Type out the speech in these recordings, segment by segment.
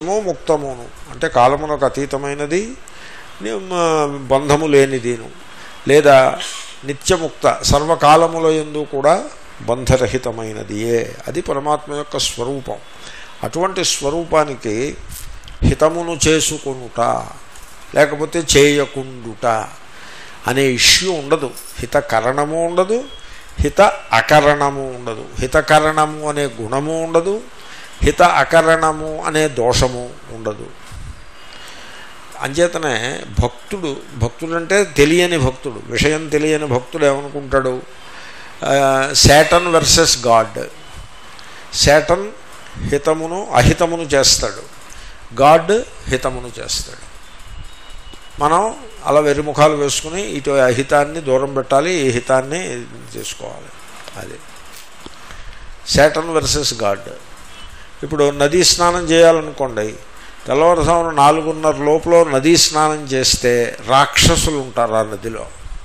ముక్తమును అంటే కాలమునకు అతీతమైనది ని- మ- బంధము లేనిదిను లేదా నిత్యముక్త సర్వకాలముల ఎందు కూడా బంధరహితమైనదియే అది పరమాత్మ యొక్క స్వరూపం అటువంటి స్వరూపానికి హితమును చేసుకొనుట లేకపోతే చేయకుండుట అనే ఇష్యూ ఉండదు హితకరణము ఉండదు హిత అకరణము ఉండదు హితకరణము అనే గుణము ఉండదు హిత అకరణము అనే దోషము ఉండదు అంచేతనే భక్తుడు భక్తుడు అంటే తెలియని భక్తుడు విషయం తెలియని భక్తుడు ఏమనుకుంటాడు శాటన్ వర్సెస్ గాడ్ శాటన్ హితమును అహితమును చేస్తాడు గాడ్ హితమును చేస్తాడు మనం అలా వెరిముఖాలు వేసుకుని ఇటు అహితాన్ని దూరం పెట్టాలి ఈ హితాన్ని చేసుకోవాలి అది శాటన్ వర్సెస్ గాడ్ ఇప్పుడు నదీ స్నానం చేయాలనుకోండి తెల్లవారుజామున నాలుగున్నర లోపల నదీ స్నానం చేస్తే రాక్షసులు ఉంటారు ఆ నదిలో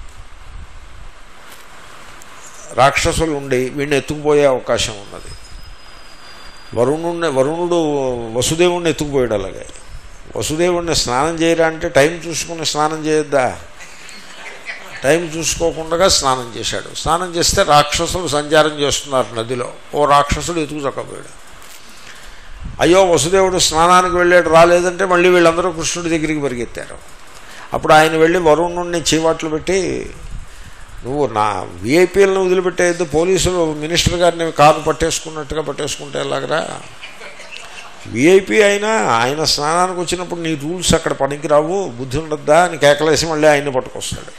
రాక్షసులు ఉండి వీడిని ఎత్తుకుపోయే అవకాశం ఉన్నది వరుణుడిని వరుణుడు వసుదేవుణ్ణి ఎత్తుకుపోయాడు అలాగే వసుదేవుణ్ణి స్నానం చేయరా అంటే టైం చూసుకుని స్నానం చేయొద్దా టైం చూసుకోకుండా స్నానం చేశాడు స్నానం చేస్తే రాక్షసులు సంచారం చేస్తున్నారు నదిలో ఓ రాక్షసుడు ఎతుకు చక్కపోయాడు అయ్యో వసుదేవుడు స్నానానికి వెళ్ళాడు రాలేదంటే మళ్ళీ వీళ్ళందరూ కృష్ణుడి దగ్గరికి పరిగెత్తారు అప్పుడు ఆయన వెళ్ళి వరుణుడిని చీవాట్లు పెట్టి నువ్వు నా విఐపీలను వదిలిపెట్టేది పోలీసులు మినిస్టర్ గారిని కారు పట్టేసుకున్నట్టుగా పట్టేసుకుంటే ఎలాగరా విఐపీ అయినా ఆయన స్నానానికి వచ్చినప్పుడు నీ రూల్స్ అక్కడ పనికిరావు బుద్ధి ఉండద్దా అని కేకలేసి మళ్ళీ ఆయన్ని పట్టుకొస్తాడు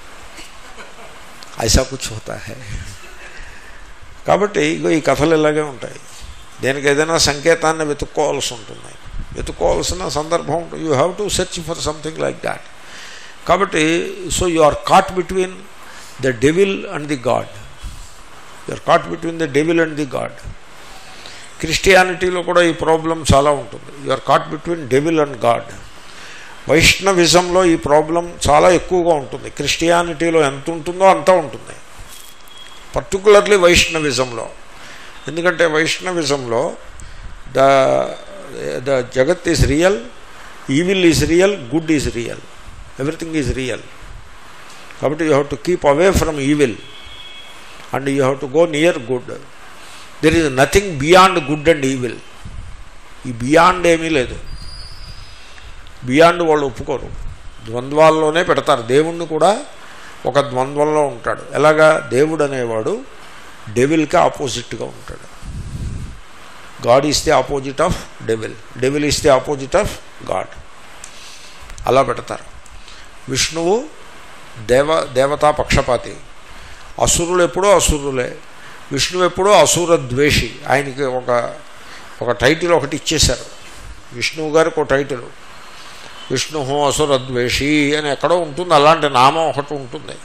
ఐసా కుచ్ హోతా హై కాబట్టి ఇగో ఈ కథలు ఇలాగే ఉంటాయి దేనికి ఏదైనా సంకేతాన్ని వెతుక్కోవాల్సి ఉంటుంది వెతుక్కోవాల్సిన సందర్భం ఉంటుంది you have to search for something like that కాబట్టి so you are caught between the devil and the God you are caught between the devil and the God క్రిస్టియానిటీలో కూడా ఈ ప్రాబ్లం చాలా ఉంటుంది you are caught between devil and God వైష్ణవిజంలో ఈ problem చాలా ఎక్కువగా ఉంటుంది క్రిస్టియానిటీలో ఎంత ఉంటుందో అంత ఉంటుంది పర్టికులర్లీ వైష్ణవిజంలో ఎందుకంటే వైష్ణవిజంలో the the jagat is real evil is real good is real everything is real కాబట్టి you have to keep away from evil and you have to go near good there is nothing beyond good and evil ఈ beyond ఏమీ లేదు beyond వాళ్ళు ఒప్పుకోరు ద్వంద్వాల్లోనే పెడతారు దేవుణ్ణి కూడా ఒక ద్వంద్వంలో ఉంటాడు ఎలాగా దేవుడు అనేవాడు డెవిల్కి ఆపోజిట్గా ఉంటాడు God is the opposite of devil devil is the opposite of God అలా పెడతారు విష్ణువు దేవ దేవతా పక్షపాతి అసురులు ఎప్పుడూ అసురులే విష్ణువు ఎప్పుడూ అసుర ద్వేషి ఆయనకి ఒక ఒక టైటిల్ ఒకటి ఇచ్చేశారు విష్ణువు గారికి ఒక టైటిల్ విష్ణు అసుర ద్వేషి అని ఎక్కడో ఉంటుంది అలాంటి నామం ఒకటి ఉంటుంది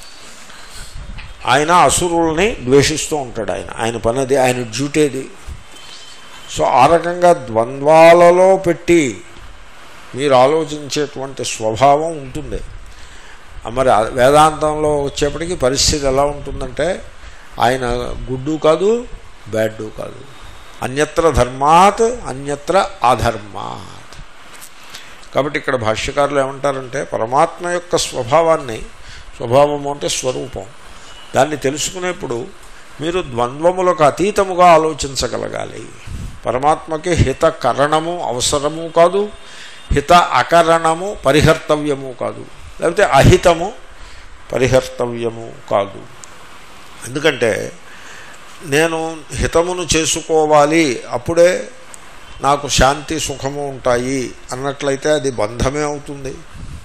ఆయన అసురుల్ని ద్వేషిస్తూ ఉంటాడు ఆయన ఆయన పనది ఆయన డ్యూటేది సో ఆ రకంగా ద్వంద్వాలలో పెట్టి మీరు ఆలోచించేటువంటి స్వభావం ఉంటుంది ఆ మరి ఆ వేదాంతంలో వచ్చేప్పటికి పరిస్థితి ఎలా ఉంటుందంటే ఆయన గుడ్డు కాదు బ్యాడ్డు కాదు అన్యత్ర ధర్మాత్ అన్యత్ర అధర్మాత్ కాబట్టి ఇక్కడ భాష్యకారులు ఏమంటారంటే పరమాత్మ యొక్క స్వభావాన్ని స్వభావము అంటే స్వరూపం దాన్ని తెలుసుకునేప్పుడు మీరు ద్వంద్వములకు అతీతముగా ఆలోచించగలగాలి పరమాత్మకి హిత కరణము అవసరము కాదు హిత అకరణము పరిహర్తవ్యము కాదు లేకపోతే అహితము పరిహర్తవ్యము కాదు ఎందుకంటే నేను హితమును చేసుకోవాలి అప్పుడే నాకు శాంతి సుఖము ఉంటాయి అన్నట్లయితే అది బంధమే అవుతుంది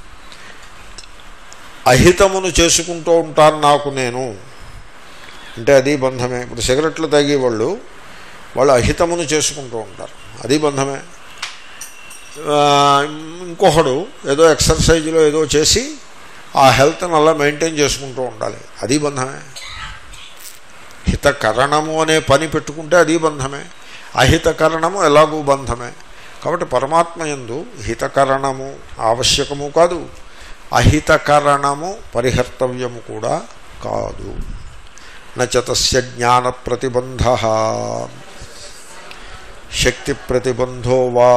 అహితమును చేసుకుంటూ ఉంటాను నాకు నేను అంటే అది బంధమే ఇప్పుడు సిగరెట్లు తాగేవాళ్ళు వాళ్ళు అహితమును చేసుకుంటూ ఉంటారు అది బంధమే ఆ, ఇంకొకడు ఏదో ఎక్సర్సైజ్లో ఏదో చేసి ఆ హెల్త్ని అలా మెయింటైన్ చేసుకుంటూ ఉండాలి అది బంధమే హితకరణము అనే పని పెట్టుకుంటే అది బంధమే అహితకరణము ఎలాగూ బంధమే కాబట్టి పరమాత్మ యందు హితకరణము ఆవశ్యకము కాదు అహితకరణము పరిహర్తవ్యము కూడా కాదు నచతస్య జ్ఞాన ప్రతిబంధ శక్తి ప్రతిబంధో వా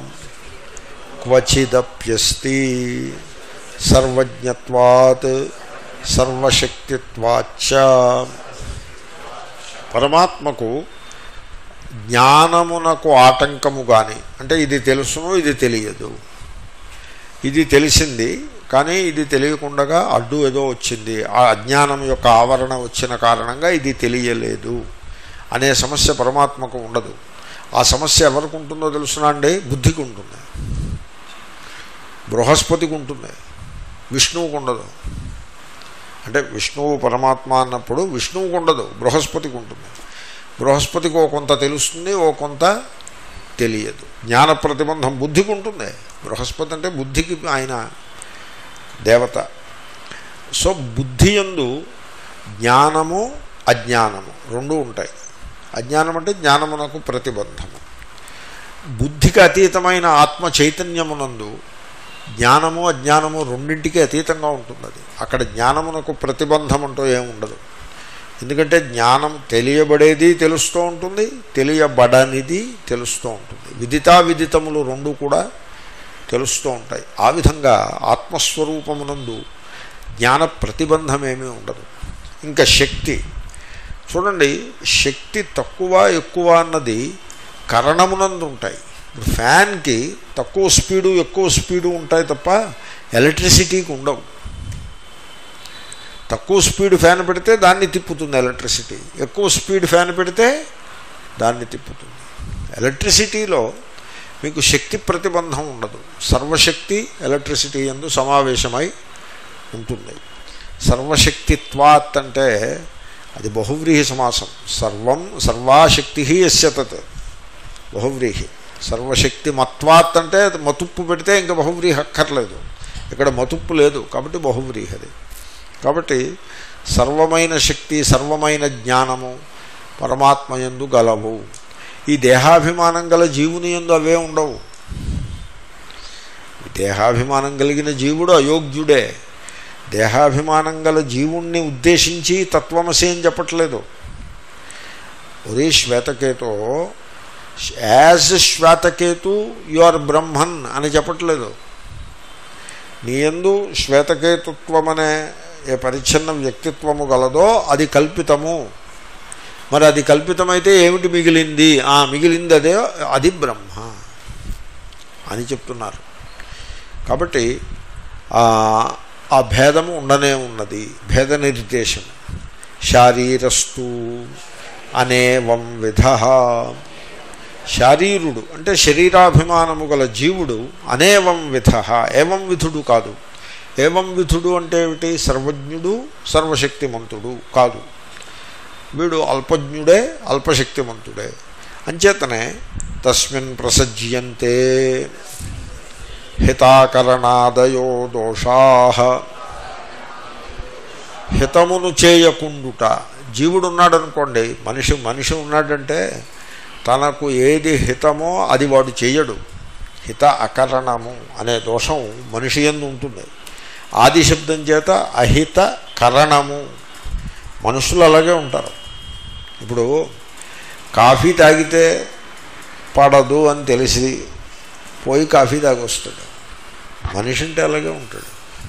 క్వచిదప్యస్తి సర్వజ్ఞత్వాత్ సర్వశక్తిత్వాచ్చ పరమాత్మకు జ్ఞానమునకు ఆటంకము కానీ అంటే ఇది తెలుసును ఇది తెలియదు ఇది తెలిసింది కానీ ఇది తెలియకుండా అడ్డు ఏదో వచ్చింది ఆ అజ్ఞానం యొక్క ఆవరణ వచ్చిన కారణంగా ఇది తెలియలేదు అనే సమస్య పరమాత్మకు ఉండదు ఆ సమస్య ఎవరికి ఉంటుందో తెలుసునా అండి బుద్ధికి ఉంటుంది బృహస్పతికి ఉంటుంది విష్ణువుకు ఉండదు అంటే విష్ణువు పరమాత్మ అన్నప్పుడు విష్ణువుకు ఉండదు బృహస్పతికి ఉంటుంది బృహస్పతికి ఓ కొంత తెలుస్తుంది ఓ కొంత తెలియదు జ్ఞాన ప్రతిబంధం బుద్ధికి ఉంటుంది బృహస్పతి అంటే బుద్ధికి ఆయన దేవత సో బుద్ధి ఎందు జ్ఞానము అజ్ఞానము రెండు ఉంటాయి అజ్ఞానం అంటే జ్ఞానమునకు ప్రతిబంధము బుద్ధికి అతీతమైన ఆత్మ చైతన్యమునందు జ్ఞానము అజ్ఞానము రెండింటికి అతీతంగా ఉంటుంది అది అక్కడ జ్ఞానమునకు ప్రతిబంధం అంటూ ఏముండదు ఎందుకంటే జ్ఞానం తెలియబడేది తెలుస్తూ ఉంటుంది తెలియబడనిది తెలుస్తూ ఉంటుంది విదితా విదితములు రెండు కూడా తెలుస్తూ ఉంటాయి ఆ విధంగా ఆత్మస్వరూపమునందు జ్ఞాన ప్రతిబంధమేమీ ఉండదు ఇంకా శక్తి చూడండి శక్తి తక్కువ ఎక్కువ అన్నది కరణమునందు ఉంటాయి ఇప్పుడు ఫ్యాన్కి తక్కువ స్పీడు ఎక్కువ స్పీడు ఉంటాయి తప్ప ఎలక్ట్రిసిటీకి ఉండవు తక్కువ స్పీడ్ ఫ్యాన్ పెడితే దాన్ని తిప్పుతుంది ఎలక్ట్రిసిటీ ఎక్కువ స్పీడ్ ఫ్యాన్ పెడితే దాన్ని తిప్పుతుంది ఎలక్ట్రిసిటీలో మీకు శక్తి ప్రతిబంధం ఉండదు సర్వశక్తి ఎలక్ట్రిసిటీ ఎందు సమావేశమై ఉంటుంది సర్వశక్తిత్వాత్ అంటే అది బహువ్రీహి సమాసం సర్వం సర్వాశక్తి ఎస్య తత్ బహువ్రీహి సర్వశక్తి మత్వాత్ అంటే అది మతుప్పు పెడితే ఇంకా బహువ్రీహి అక్కర్లేదు ఇక్కడ మతుప్పు లేదు కాబట్టి బహువ్రీహి అది కాబట్టి సర్వమైన శక్తి సర్వమైన జ్ఞానము పరమాత్మ యందు గలవు ఈ దేహాభిమానం గల జీవుని ఎందు అవే ఉండవు దేహాభిమానం కలిగిన జీవుడు అయోగ్యుడే దేహాభిమానం గల జీవుణ్ణి ఉద్దేశించి తత్వమసి అని చెప్పట్లేదు ఉదయ శ్వేతకేతో as Shvetaketu you are Brahman అని చెప్పట్లేదు నీ ఎందు శ్వేతకేతుత్వం అనే ఏ పరిచ్ఛిన్న వ్యక్తిత్వము గలదో అది కల్పితము మరి అది కల్పితమైతే ఏమిటి మిగిలింది ఆ మిగిలింది అదే అది బ్రహ్మ అని చెప్తున్నారు కాబట్టి ఆ భేదము ఉండనే ఉన్నది భేద నిర్దేశం శారీరస్తు అనేవం విధ శారీరుడు అంటే శరీరాభిమానము గల జీవుడు అనేవం విధ ఏవం విధుడు కాదు ఏవం విధుడు అంటే ఏమిటి సర్వజ్ఞుడు సర్వశక్తిమంతుడు కాదు వీడు అల్పజ్ఞుడే అల్పశక్తిమంతుడే అంచేతనే తస్మిన్ ప్రసజ్యంతే హితాకరణాదయో దోషా హితమును చేయకుండుట జీవుడు ఉన్నాడనుకోండి మనిషి మనిషి ఉన్నాడంటే తనకు ఏది హితమో అది వాడు చేయడు హిత అకరణము అనే దోషం మనిషి ఎందు ఉంటుంది ఆది శబ్దం చేత అహిత కరణము మనుషులు అలాగే ఉంటారు ఇప్పుడు కాఫీ తాగితే పడదు అని తెలిసి పోయి కాఫీ తాగి వస్తాడు మనిషి అంటే అలాగే ఉంటాడు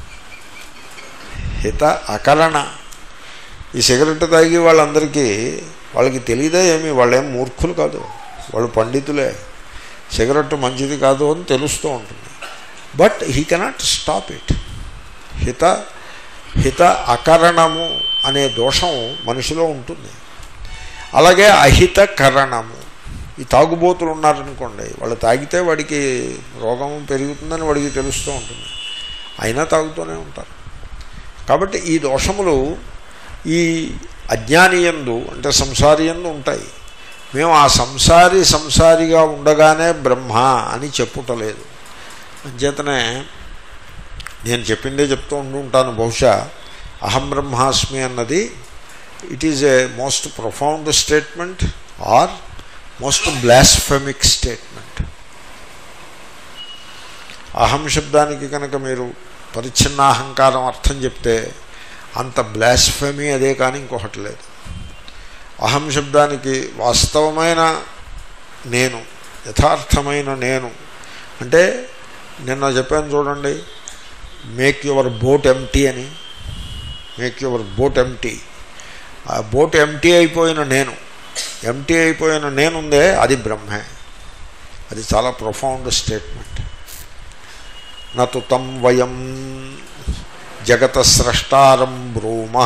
హిత అకరణ ఈ సిగరెట్ తాగి వాళ్ళందరికీ వాళ్ళకి తెలియదే ఏమి వాళ్ళేం మూర్ఖులు కాదు వాళ్ళు పండితులే సిగరెట్ మంచిది కాదు అని తెలుస్తూ ఉంటుంది but he cannot stop it హిత హిత అకరణము అనే దోషం మనిషిలో ఉంటుంది అలాగే అహిత కరణము ఈ తాగుబోతులు ఉన్నారనుకోండి వాళ్ళు తాగితే వాడికి రోగం పెరుగుతుందని వాడికి తెలుస్తూ ఉంటుంది అయినా తాగుతూనే ఉంటారు కాబట్టి ఈ దోషములు ఈ అజ్ఞానియందు అంటే సంసారియందు ఉంటాయి మేము ఆ సంసారి సంసారిగా ఉండగానే బ్రహ్మ అని చెప్పుటలేదు అంచేతనే నేను చెప్పిందే చెప్తూ ఉండి ఉంటాను బహుశా అహం బ్రహ్మాస్మి అన్నది it is a most profound statement or most blasphemic statement అహం శబ్దానికి కనుక మీరు పరిచ్ఛిన్నాహంకారం అర్థం చెప్తే అంత బ్లాస్ఫెమీ అదే కానీ ఇంకొకటి లేదు అహం శబ్దానికి వాస్తవమైన నేను యథార్థమైన నేను అంటే నిన్న చెప్పాను చూడండి మేక్ యువర్ బోట్ ఎంటీ అని మేక్ యువర్ బోట్ ఎంటీ ఆ బోట్ ఎంటీ అయిపోయిన నేను ఎంటీ అయిపోయిన నేనుందే అది బ్రహ్మే అది చాలా ప్రొఫౌండ్ స్టేట్మెంట్ నతు తం వయం జగత స్రష్టారం బ్రూమ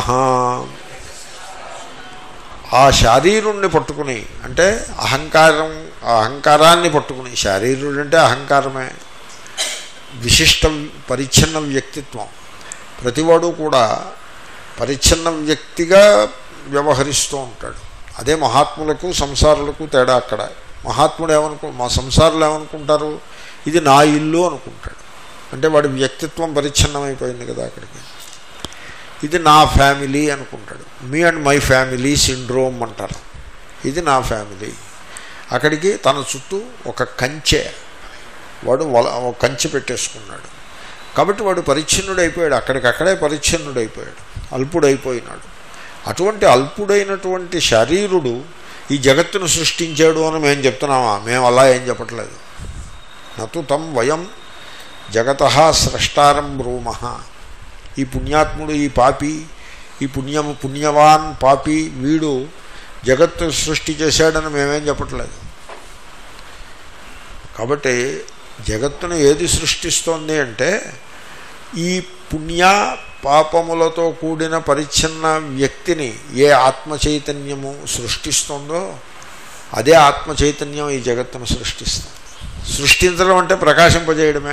ఆ శారీరుణ్ణి పట్టుకుని అంటే అహంకారం ఆ అహంకారాన్ని పట్టుకుని శారీరుడు అంటే అహంకారమే విశిష్ట పరిచ్ఛిన్న వ్యక్తిత్వం ప్రతివాడు కూడా పరిచ్ఛిన్న వ్యక్తిగా వ్యవహరిస్తూ ఉంటాడు అదే మహాత్ములకు సంసారులకు తేడా అక్కడ మహాత్ముడు ఏమనుకో మా సంసారులు ఏమనుకుంటారు ఇది నా ఇల్లు అనుకుంటాడు అంటే వాడి వ్యక్తిత్వం పరిచ్ఛిన్నమైపోయింది కదా అక్కడికి ఇది నా ఫ్యామిలీ అనుకుంటాడు me and my family syndrome అంటారు ఇది నా ఫ్యామిలీ అక్కడికి తన చుట్టూ ఒక కంచె వాడు వల ఒక కంచె పెట్టేసుకున్నాడు కాబట్టి వాడు పరిచ్ఛిన్నుడు అయిపోయాడు అక్కడికక్కడే పరిచ్ఛిన్నుడు అయిపోయాడు అల్పుడైపోయినాడు అటువంటి అల్పుడైనటువంటి శరీరుడు ఈ జగత్తును సృష్టించాడు అని మేము చెప్తున్నామా మేము అలా ఏం చెప్పట్లేదు నతు తం వయం జగత స్రష్టారం బ్రూమ ఈ పుణ్యాత్ముడు ఈ పాపి ఈ పుణ్యము పుణ్యవాన్ పాపి వీడు జగత్తు సృష్టి చేశాడని మేమేం చెప్పట్లేదు కాబట్టి జగత్తును ఏది సృష్టిస్తోంది అంటే ఈ పుణ్య పాపములతో కూడిన పరిచ్ఛిన్న వ్యక్తిని ఏ ఆత్మ చైతన్యము సృష్టిస్తుందో అదే ఆత్మ చైతన్యం ఈ జగత్తును సృష్టిస్తుంది సృష్టించడం అంటే ప్రకాశింపజేయడమే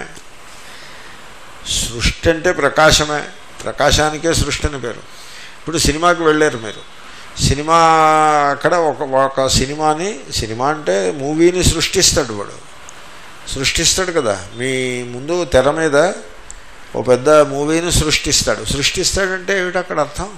సృష్టి అంటే ప్రకాశమే ప్రకాశానికే సృష్టి అని పేరు ఇప్పుడు సినిమాకి వెళ్ళారు మీరు సినిమా అక్కడ ఒక ఒక సినిమాని సినిమా అంటే మూవీని సృష్టిస్తాడు వాడు సృష్టిస్తాడు కదా మీ ముందు తెర మీద ఓ పెద్ద మూవీని సృష్టిస్తాడు సృష్టిస్తాడంటే ఏమిటి అక్కడ అర్థం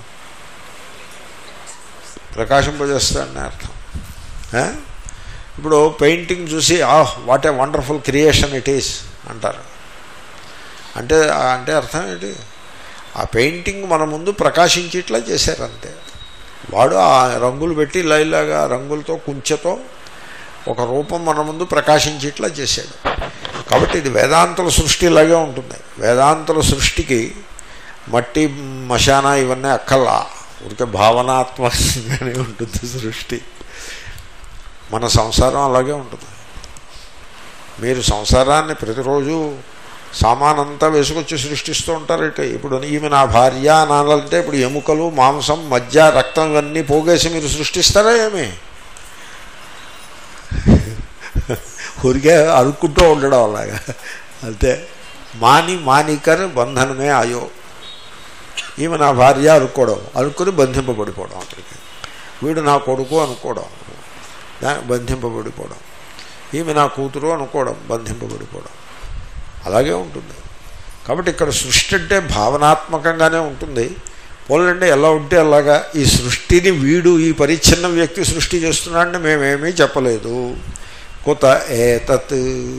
ప్రకాశింపజేస్తాడని అర్థం ఆ? ఇప్పుడు పెయింటింగ్ చూసి ah what a wonderful creation it is అంటారు అంటే అంటే అర్థం ఏంటి ఆ పెయింటింగ్ మన ముందు ప్రకాశించేట్లా చేశారు అంతే వాడు ఆ రంగులు పెట్టి ఇలా ఇలాగా రంగులతో కుంచెతో ఒక రూపం మన ముందు ప్రకాశించేట్లా చేశాడు కాబట్టి ఇది వేదాంతుల సృష్టి ఇలాగే ఉంటుంది వేదాంతుల సృష్టికి మట్టి మశాన ఇవన్నీ అక్కల్లా ఊరికే భావనాత్మకంగానే ఉంటుంది సృష్టి మన సంసారం అలాగే ఉంటుంది మీరు సంసారాన్ని ప్రతిరోజు సామానంతా వేసుకొచ్చి సృష్టిస్తూ ఉంటారట ఇప్పుడు ఈమె నా భార్య అనాలంటే ఇప్పుడు ఎముకలు మాంసం మధ్య రక్తం ఇవన్నీ పోగేసి మీరు సృష్టిస్తారా ఏమి ఊరికే అడుక్కుంటూ ఉండడం అలాగా అంతే మాని మానికర్ బంధనమే ఆయో ఈమె నా భార్య అనుకోవడం అనుకుని బంధింపబడిపోవడం అక్కడికి వీడు నా కొడుకు అనుకోవడం దా బంధింపబడిపోవడం ఈమె నా కూతురు అనుకోవడం బంధింపబడిపోవడం అలాగే ఉంటుంది కాబట్టి ఇక్కడ సృష్టి అంటే భావనాత్మకంగానే ఉంటుంది పోలండి ఎలా ఉంటే అలాగా ఈ సృష్టిని వీడు ఈ పరిచ్ఛిన్న వ్యక్తి సృష్టి చేస్తున్నాడని మేమేమీ చెప్పలేదు కొత్త ఏతత్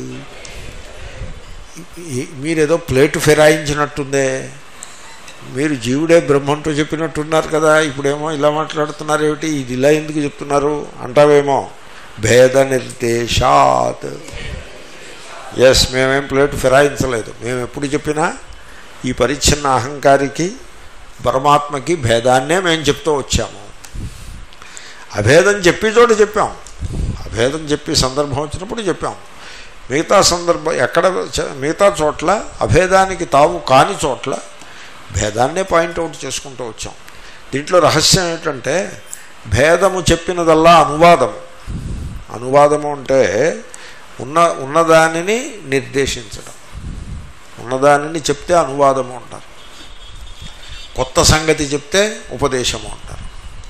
ఈ- మీరేదో ప్లేట్ ఫిరాయించినట్టుందే మీరు జీవుడే బ్రహ్మంటూ చెప్పినట్టున్నారు కదా ఇప్పుడేమో ఇలా మాట్లాడుతున్నారు ఏమిటి ఇది ఇలా ఎందుకు చెప్తున్నారు అంటావేమో భేద నిర్దేశాత్ ఎస్ మేమేం ప్లేట్ ఫిరాయించలేదు మేము ఎప్పుడు చెప్పినా ఈ పరిచ్ఛిన్న అహంకారికి పరమాత్మకి భేదాన్నే మేము చెప్తూ వచ్చాము అభేదం చెప్పి చోట చెప్పాం అభేదం చెప్పి సందర్భం వచ్చినప్పుడు చెప్పాం మిగతా సందర్భం ఎక్కడ చ- మిగతా చోట్ల అభేదానికి తావు కాని చోట్ల భేదాన్నే పాయింట్అవుట్ చేసుకుంటూ వచ్చాం దీంట్లో రహస్యం ఏంటంటే భేదము చెప్పినదల్లా అనువాదము అనువాదము అంటే ఉన్న ఉన్నదానిని నిర్దేశించడం ఉన్నదానిని చెప్తే అనువాదము అంటారు కొత్త సంగతి చెప్తే ఉపదేశము అంటారు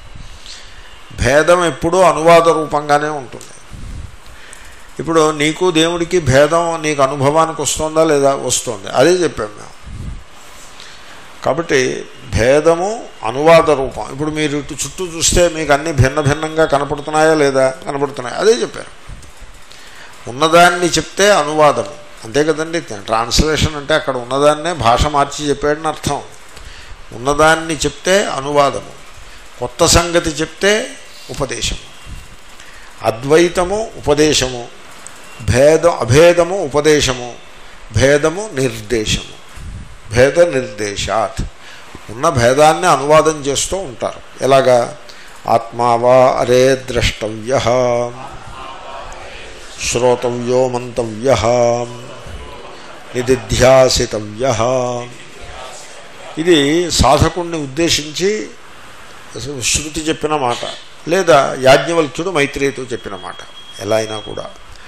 భేదం ఎప్పుడూ అనువాద రూపంగానే ఉంటుంది ఇప్పుడు నీకు దేవుడికి భేదం నీకు అనుభవానికి వస్తుందా లేదా వస్తుంది అదే చెప్పాం మేము కాబట్టి భేదము అనువాద రూపం ఇప్పుడు మీరు ఇటు చుట్టూ చూస్తే మీకు అన్ని భిన్న భిన్నంగా కనపడుతున్నాయా లేదా కనపడుతున్నాయి అదే చెప్పారు ఉన్నదాన్ని చెప్తే అనువాదము అంతే కదండి ట్రాన్స్లేషన్ అంటే అక్కడ ఉన్నదాన్నే భాష మార్చి చెప్పాడని అర్థం ఉన్నదాన్ని చెప్తే అనువాదము కొత్త సంగతి చెప్తే ఉపదేశము అద్వైతము ఉపదేశము భేదం అభేదము ఉపదేశము భేదము నిర్దేశము భేద నిర్దేశాత్ ఉన్న భేదాన్ని అనువాదం చేస్తూ ఉంటారు ఎలాగా ఆత్మావా అరే ద్రష్టవ్య శ్రోతవ్యో మంతవ్య నిదిధ్యాసితవ్య ఇది సాధకుణ్ణి ఉద్దేశించి శృతి చెప్పిన మాట లేదా యాజ్ఞవల్క్యుడు మైత్రేయితో చెప్పిన మాట ఎలా అయినా కూడా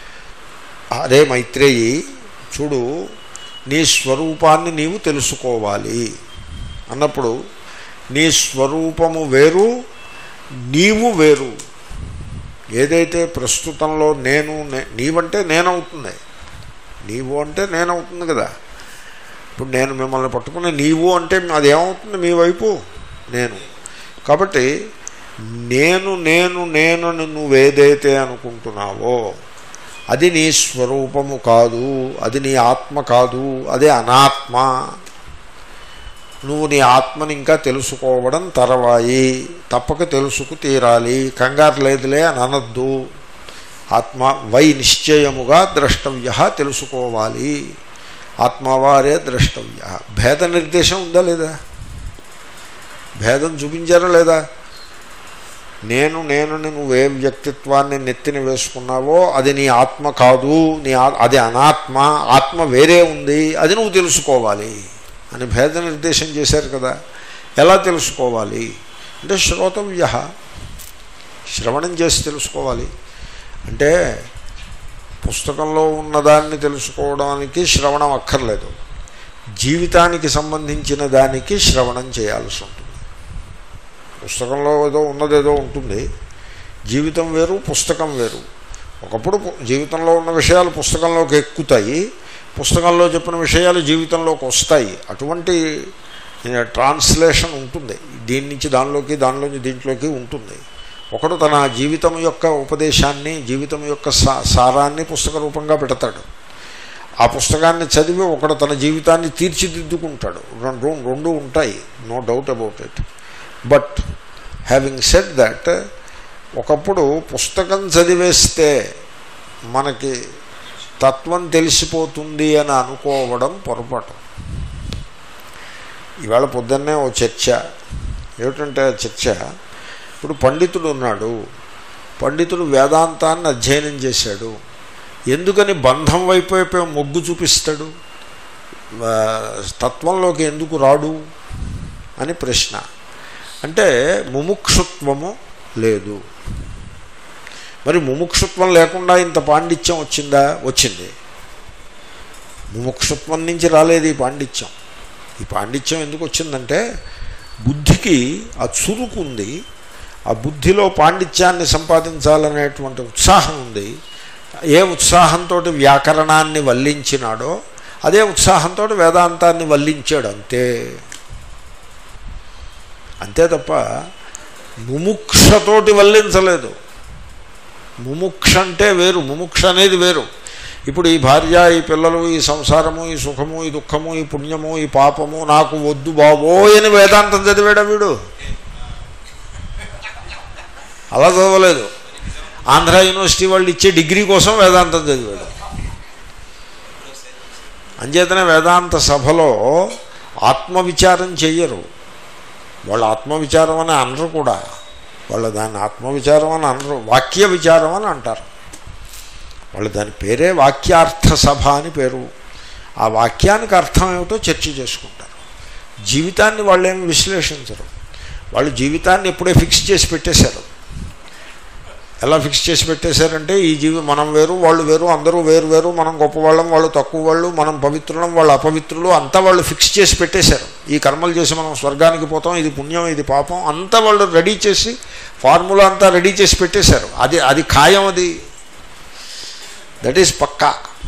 అరే మైత్రేయి చూడు నీ స్వరూపాన్ని నీవు తెలుసుకోవాలి అన్నప్పుడు నీ స్వరూపము వేరు నీవు వేరు ఏదైతే ప్రస్తుతంలో నేను నే- నీవంటే నేనవుతుంది నీవు అంటే నేనవుతుంది కదా ఇప్పుడు నేను మిమ్మల్ని పట్టుకుని నీవు అంటే అది ఏమవుతుంది మీ వైపు నేను కాబట్టి నేను నేను నేను అని నువ్వేదైతే అనుకుంటున్నావో అది నీ స్వరూపము కాదు అది నీ ఆత్మ కాదు అదే అనాత్మ నువ్వు నీ ఆత్మని ఇంకా తెలుసుకోవడం తర్వాయి తప్పక తెలుసుకు తీరాలి కంగారు లేదులే అని అనద్దు ఆత్మ వై నిశ్చయముగా ద్రష్టవ్య తెలుసుకోవాలి ఆత్మవారే ద్రష్టవ్య భేద నిర్దేశం ఉందా లేదా భేదం చూపించారా లేదా నేను నేను నువ్వు ఏ వ్యక్తిత్వాన్ని నెత్తిన వేసుకున్నావో అది నీ ఆత్మ కాదు నీ ఆ- అది అనాత్మ ఆత్మ వేరే ఉంది అది నువ్వు తెలుసుకోవాలి అని భేద నిర్దేశం చేశారు కదా ఎలా తెలుసుకోవాలి అంటే శ్రోతవ్య శ్రవణం చేసి తెలుసుకోవాలి అంటే పుస్తకంలో ఉన్నదాన్ని తెలుసుకోవడానికి శ్రవణం అక్కర్లేదు జీవితానికి సంబంధించిన దానికి శ్రవణం చేయాల్సి ఉంటుంది పుస్తకంలో ఏదో ఉన్నదేదో ఉంటుంది జీవితం వేరు పుస్తకం వేరు ఒకప్పుడు పు- జీవితంలో ఉన్న విషయాలు పుస్తకంలోకి ఎక్కుతాయి పుస్తకంలో చెప్పిన విషయాలు జీవితంలోకి వస్తాయి అటువంటి ఏ, ట్రాన్స్లేషన్ ఉంటుంది దీని నుంచి దానిలోకి దానిలోంచి దీంట్లోకి ఉంటుంది ఒకడు తన జీవితం యొక్క ఉపదేశాన్ని జీవితం యొక్క సా సారాన్ని పుస్తక రూపంగా పెడతాడు ఆ పుస్తకాన్ని చదివి ఒకడు తన జీవితాన్ని తీర్చిదిద్దుకుంటాడు రెండు రెండు ఉంటాయి no doubt about it but having said that ఒకప్పుడు పుస్తకం చదివేస్తే మనకి తత్వం తెలిసిపోతుంది అని అనుకోవడం పొరపాటు ఇవాళ పొద్దున్నే ఓ చర్చ ఏమిటంటే ఆ చర్చ ఇప్పుడు పండితుడు ఉన్నాడు పండితుడు వేదాంతాన్ని అధ్యయనం చేశాడు ఎందుకని బంధం వైపు వైపు మొగ్గు చూపిస్తాడు ఆ, తత్వంలోకి ఎందుకు రాడు అని ప్రశ్న అంటే ముముక్షుత్వము లేదు మరి ముముక్షుత్వం లేకుండా ఇంత పాండిత్యం వచ్చిందా వచ్చింది ముముక్షుత్వం నుంచి రాలేదు ఈ పాండిత్యం ఈ పాండిత్యం ఎందుకు వచ్చిందంటే బుద్ధికి ఆ చురుకు ఉంది ఆ బుద్ధిలో పాండిత్యాన్ని సంపాదించాలనేటువంటి ఉత్సాహం ఉంది ఏ ఉత్సాహంతో వ్యాకరణాన్ని వల్లించినాడో అదే ఉత్సాహంతో వేదాంతాన్ని వల్లించాడు అంతే అంతే తప్ప ముముక్షతోటి వల్లించలేదు ముముక్ష అంటే వేరు ముముక్ష అనేది వేరు ఇప్పుడు ఈ భార్య ఈ పిల్లలు ఈ సంసారము ఈ సుఖము ఈ దుఃఖము ఈ పుణ్యము ఈ పాపము నాకు వద్దు బాబోయ్ అని వేదాంతం చదివాడా వీడు అలా చదవలేదు ఆంధ్ర యూనివర్సిటీ వాళ్ళు ఇచ్చే డిగ్రీ కోసం వేదాంతం చదివాడు అంచేతనే వేదాంత సభలో ఆత్మవిచారం చెయ్యరు వాళ్ళు ఆత్మవిచారం అని అనరు కూడా వాళ్ళు దాన్ని ఆత్మవిచారం అని అనరు వాక్య విచారం అని అంటారు వాళ్ళు దాని పేరే వాక్యార్థ సభ అని పేరు ఆ వాక్యానికి అర్థం ఏమిటో చర్చ చేసుకుంటారు జీవితాన్ని వాళ్ళు ఏమి విశ్లేషించరు వాళ్ళు జీవితాన్ని ఎప్పుడే ఫిక్స్ చేసి పెట్టేశారు ఎలా ఫిక్స్ చేసి పెట్టేశారంటే ఈ జీవి మనం వేరు వాళ్ళు వేరు అందరూ వేరు వేరు మనం గొప్పవాళ్ళం వాళ్ళు తక్కువ వాళ్ళు మనం పవిత్రులం వాళ్ళు అపవిత్రులు అంతా వాళ్ళు ఫిక్స్ చేసి పెట్టేశారు ఈ కర్మలు చేసి మనం స్వర్గానికి పోతాం ఇది పుణ్యం ఇది పాపం అంతా వాళ్ళు రెడీ చేసి ఫార్ములా అంతా రెడీ చేసి పెట్టేశారు అది అది ఖాయం అది దట్ ఈస్ పక్కా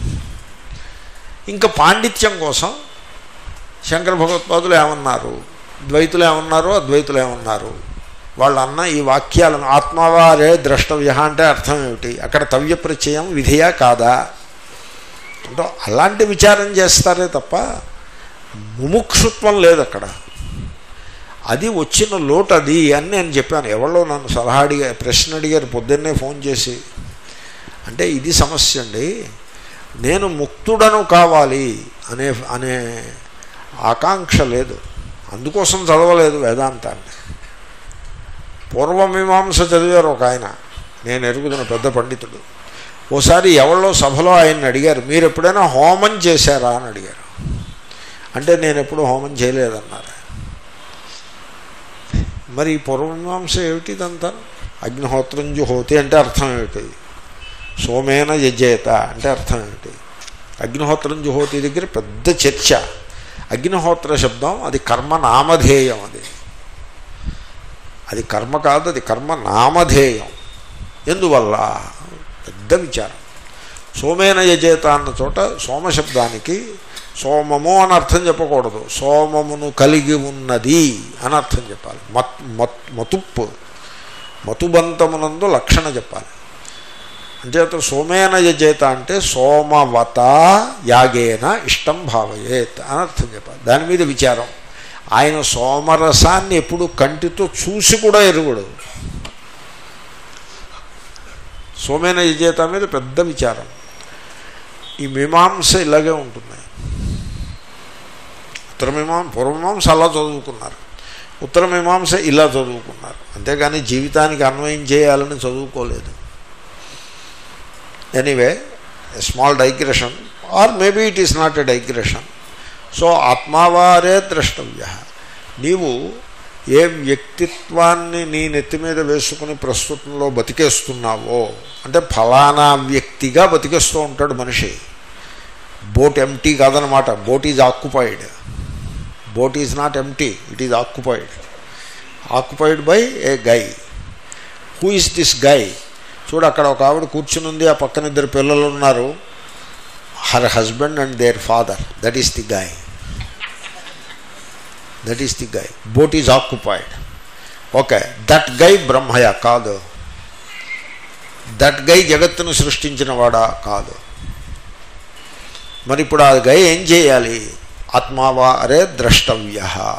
ఇంకా పాండిత్యం కోసం శంకర భగవత్పాదులు ఏమన్నారు ద్వైతులు ఏమన్నారు అద్వైతులు ఏమన్నారు వాళ్ళు అన్న ఈ వాక్యాలను ఆత్మవారే ద్రష్టవ్య అంటే అర్థం ఏమిటి అక్కడ తవ్య ప్రత్యయం విధియా కాదా అంటే అలాంటి విచారం చేస్తారే తప్ప ముముక్షుత్వం లేదు అక్కడ అది వచ్చిన లోటు అది అని నేను చెప్పాను ఎవరో నన్ను సలహా అడిగా ప్రశ్న అడిగారు పొద్దున్నే ఫోన్ చేసి అంటే ఇది సమస్య అండి నేను ముక్తుడను కావాలి అనే అనే ఆకాంక్ష లేదు అందుకోసం చదవలేదు వేదాంతాన్ని పూర్వమీమాంస చదివారు ఒక ఆయన నేను ఎరుగుతున్న పెద్ద పండితుడు ఓసారి ఎవరో సభలో ఆయన్ని అడిగారు మీరు ఎప్పుడైనా హోమం చేశారా అని అడిగారు అంటే నేను ఎప్పుడు హోమం చేయలేదన్నారు మరి ఈ పూర్వమీమాంస ఏమిటి ఇదంతా అగ్నిహోత్రం జుహోతి అంటే అర్థం ఏమిటి సోమేన యజేత అంటే అర్థం ఏమిటి అగ్నిహోత్రం జుహోతి దగ్గర పెద్ద చర్చ అగ్నిహోత్ర శబ్దం అది కర్మ నామధేయం అది అది కర్మ కాదు అది కర్మ నామధేయం ఎందువల్ల పెద్ద విచారం సోమేన యజేత అన్న చోట సోమశబ్దానికి సోమము అని అర్థం చెప్పకూడదు సోమమును కలిగి ఉన్నది అని అర్థం చెప్పాలి మత్ మత్ మతుప్పు మతుబంతమునందు లక్షణ చెప్పాలి అంచేత సోమేన యజేత అంటే సోమవత యాగేన ఇష్టం భావయేత్ అని అర్థం చెప్పాలి దాని మీద విచారం ఆయన సోమరసాన్ని ఎప్పుడు కంటితో చూసి కూడా ఎరుగుడు సోమేన యజేత మీద పెద్ద విచారం ఈ మీమాంస ఇలాగే ఉంటుంది ఉత్తరమీమాంస పూర్వమీమాంస అలా చదువుకున్నారు ఉత్తరమీమాంస ఇలా చదువుకున్నారు అంతేగాని జీవితానికి అన్వయం చేయాలని చదువుకోలేదు anyway small digression or maybe it is not a digression so ఆత్మావారే ద్రష్టవ్య నీవు ఏ వ్యక్తిత్వాన్ని నీ నెత్తి మీద వేసుకుని ప్రస్తుతంలో బతికేస్తున్నావో అంటే ఫలానా వ్యక్తిగా బతికేస్తూ ఉంటాడు మనిషి బోట్ ఎంటీ కాదనమాట boat is occupied boat is not empty it is occupied occupied by a guy who is this guy చూడు అక్కడ ఒక ఆవిడ కూర్చుని ఉంది ఆ పక్కన ఇద్దరు పిల్లలు ఉన్నారు her husband and their father that is the guy that is the guy boat is occupied okay that guy బ్రహ్మయ కాదు దట్ గై జగత్తును సృష్టించిన వాడా కాదు మరి ఇప్పుడు ఆ గై ఏం చేయాలి ఆత్మావా అరే ద్రష్టవ్య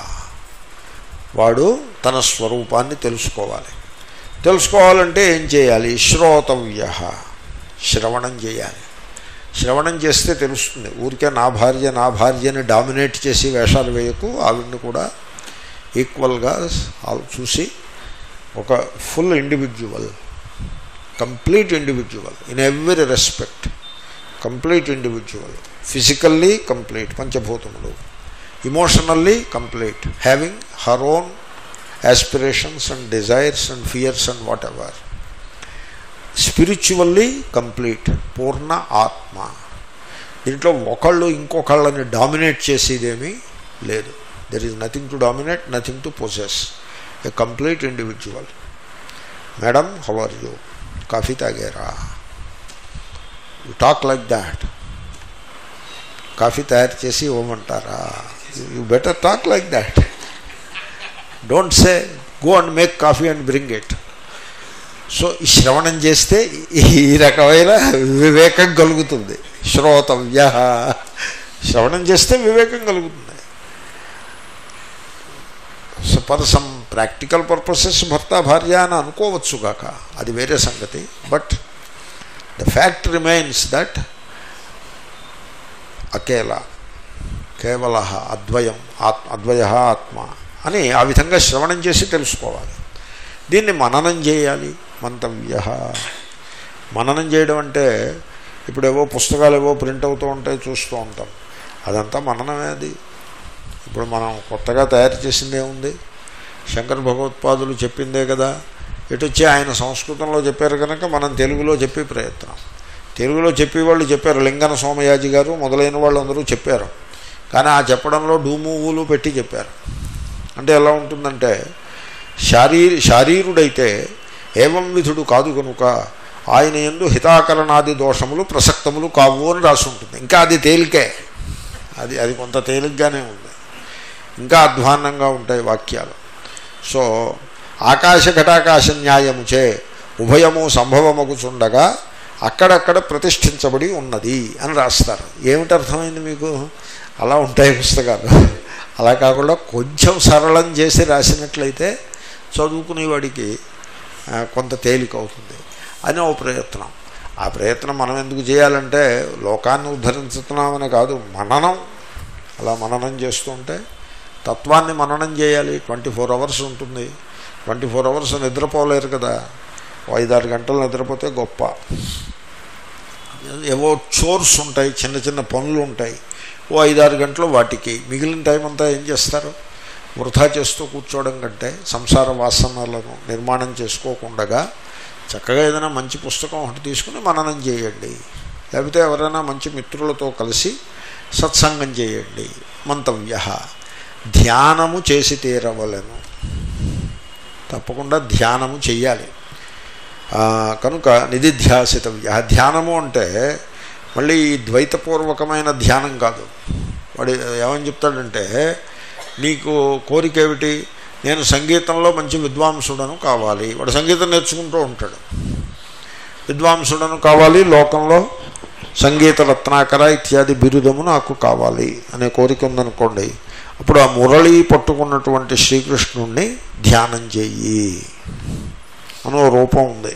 వాడు తన స్వరూపాన్ని తెలుసుకోవాలి తెలుసుకోవాలంటే ఏం చేయాలి శ్రోతవ్య శ్రవణం చేయాలి శ్రవణం చేస్తే తెలుస్తుంది ఊరికే నా భార్య నా భార్యని డామినేట్ చేసి వేషాలు వేయకు ఆవిడ్ని కూడా ఈక్వల్గా చూసి ఒక full individual complete individual in every respect complete individual physically complete పంచభూతములు emotionally complete having her own aspirations and desires and fears and whatever spiritually complete పూర్ణ ఆత్మ దీంట్లో ఒకళ్ళు ఇంకొకళ్ళని డామినేట్ చేసేదేమీ లేదు there is nothing to dominate nothing to possess a complete individual madam how are you coffee తాగారా you talk like that coffee తయారు చేసి ఇవ్వమంటారా you better talk like that don't say go and make coffee and bring it so ఈ శ్రవణం చేస్తే ఈ రకమైన వివేకం కలుగుతుంది శ్రోతవ్య శ్రవణం చేస్తే వివేకం కలుగుతుంది ఫర్ సమ్ ప్రాక్టికల్ పర్పసెస్ భర్త భార్య అని అనుకోవచ్చు కాక అది వేరే సంగతి but the fact remains that అకేల కేవల అద్వయం ఆత్ అద్వయ ఆత్మ అని ఆ విధంగా శ్రవణం చేసి తెలుసుకోవాలి దీన్ని మననం చేయాలి మంతవ్య మననం చేయడం అంటే ఇప్పుడు ఏవో పుస్తకాలు ఏవో ప్రింట్ అవుతూ ఉంటాయి చూస్తూ ఉంటాం అదంతా మననమే అది ఇప్పుడు మనం కొత్తగా తయారు చేసిందే ఉంది శంకర భగవత్పాదులు చెప్పిందే కదా ఎటు వచ్చి ఆయన సంస్కృతంలో చెప్పారు కనుక మనం తెలుగులో చెప్పే ప్రయత్నం తెలుగులో చెప్పేవాళ్ళు చెప్పారు లింగన సోమయాజి గారు మొదలైన వాళ్ళు అందరూ చెప్పారు కానీ ఆ చెప్పడంలో డూమూవులు పెట్టి చెప్పారు అంటే ఎలా ఉంటుందంటే శారీ శారీరుడైతే ఏవం విధుడు కాదు కనుక ఆయన ఎందు హితాకరణాది దోషములు ప్రసక్తములు కావు అని రాసి ఉంటుంది ఇంకా అది తేలికే అది అది కొంత తేలిగ్గానే ఉంది ఇంకా అధ్వాన్నంగా ఉంటాయి వాక్యాలు సో ఆకాశ ఘటాకాశ న్యాయముచే ఉభయము సంభవమగుచుండగా అక్కడక్కడ ప్రతిష్ఠించబడి ఉన్నది అని రాస్తారు ఏమిటి అర్థమైంది మీకు అలా ఉంటాయి పుస్తకాలు అలా కాకుండా కొంచెం సరళం చేసి రాసినట్లయితే చదువుకునేవాడికి కొంత తేలిక అవుతుంది అని ఓ ప్రయత్నం ఆ ప్రయత్నం మనం ఎందుకు చేయాలంటే లోకాన్ని ఉద్ధరించుతున్నామని కాదు మననం అలా మననం చేస్తుంటే తత్వాన్ని మననం చేయాలి ట్వంటీ ఫోర్ అవర్స్ ఉంటుంది ట్వంటీ ఫోర్ అవర్స్ నిద్రపోలేరు కదా ఓ ఐదారు గంటలు నిద్రపోతే గొప్ప ఏవో చోర్స్ ఉంటాయి చిన్న చిన్న పనులు ఉంటాయి ఓ ఐదారు గంటలు వాటికి మిగిలిన టైం అంతా ఏం చేస్తారు వృధా చేస్తూ కూర్చోవడం కంటే సంసార వాసనలను నిర్మాణం చేసుకోకుండా చక్కగా ఏదైనా మంచి పుస్తకం ఒకటి తీసుకుని మననం చేయండి లేకపోతే ఎవరైనా మంచి మిత్రులతో కలిసి సత్సంగం చేయండి మంతవ్య ధ్యానము చేసి తీరవలను తప్పకుండా ధ్యానము చెయ్యాలి ఆ, కనుక నిధిధ్యాసితవ్య ధ్యానము అంటే మళ్ళీ ఈ ద్వైతపూర్వకమైన ధ్యానం కాదు వాడు ఏమని చెప్తాడంటే నీకు కోరిక ఏమిటి నేను సంగీతంలో మంచి విద్వాంసుడను కావాలి వాడు సంగీతం నేర్చుకుంటూ ఉంటాడు విద్వాంసుడను కావాలి లోకంలో సంగీత రత్నాకర ఇత్యాది బిరుదము నాకు కావాలి అనే కోరిక ఉందనుకోండి అప్పుడు ఆ మురళి పట్టుకున్నటువంటి శ్రీకృష్ణుణ్ణి ధ్యానం చెయ్యి అని ఓ రూపం ఉంది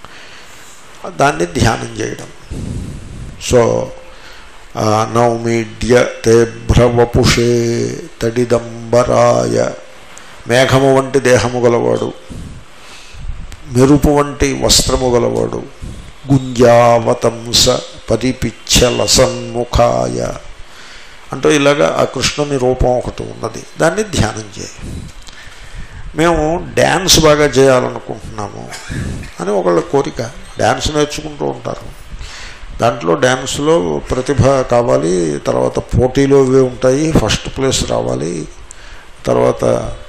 దాన్ని ధ్యానం చేయడం సో ఆ, నౌమీడ్య తే భ్రవపుషే తడిదంబరాయ మేఘము వంటి దేహము గలవాడు మెరుపు వంటి వస్త్రము గలవాడు గుంజావతంస పరిపిచ్చల సన్ముఖాయ అంటూ ఇలాగా ఆ కృష్ణుని రూపం ఒకటి ఉన్నది దాన్ని ధ్యానం చేయి మేము డ్యాన్స్ బాగా చేయాలనుకుంటున్నాము అని ఒకళ్ళ కోరిక డ్యాన్స్ నేర్చుకుంటూ ఉంటారు దాంట్లో డ్యాన్స్లో ప్రతిభ కావాలి తర్వాత పోటీలు ఇవి ఉంటాయి ఫస్ట్ ప్లేస్ రావాలి తర్వాత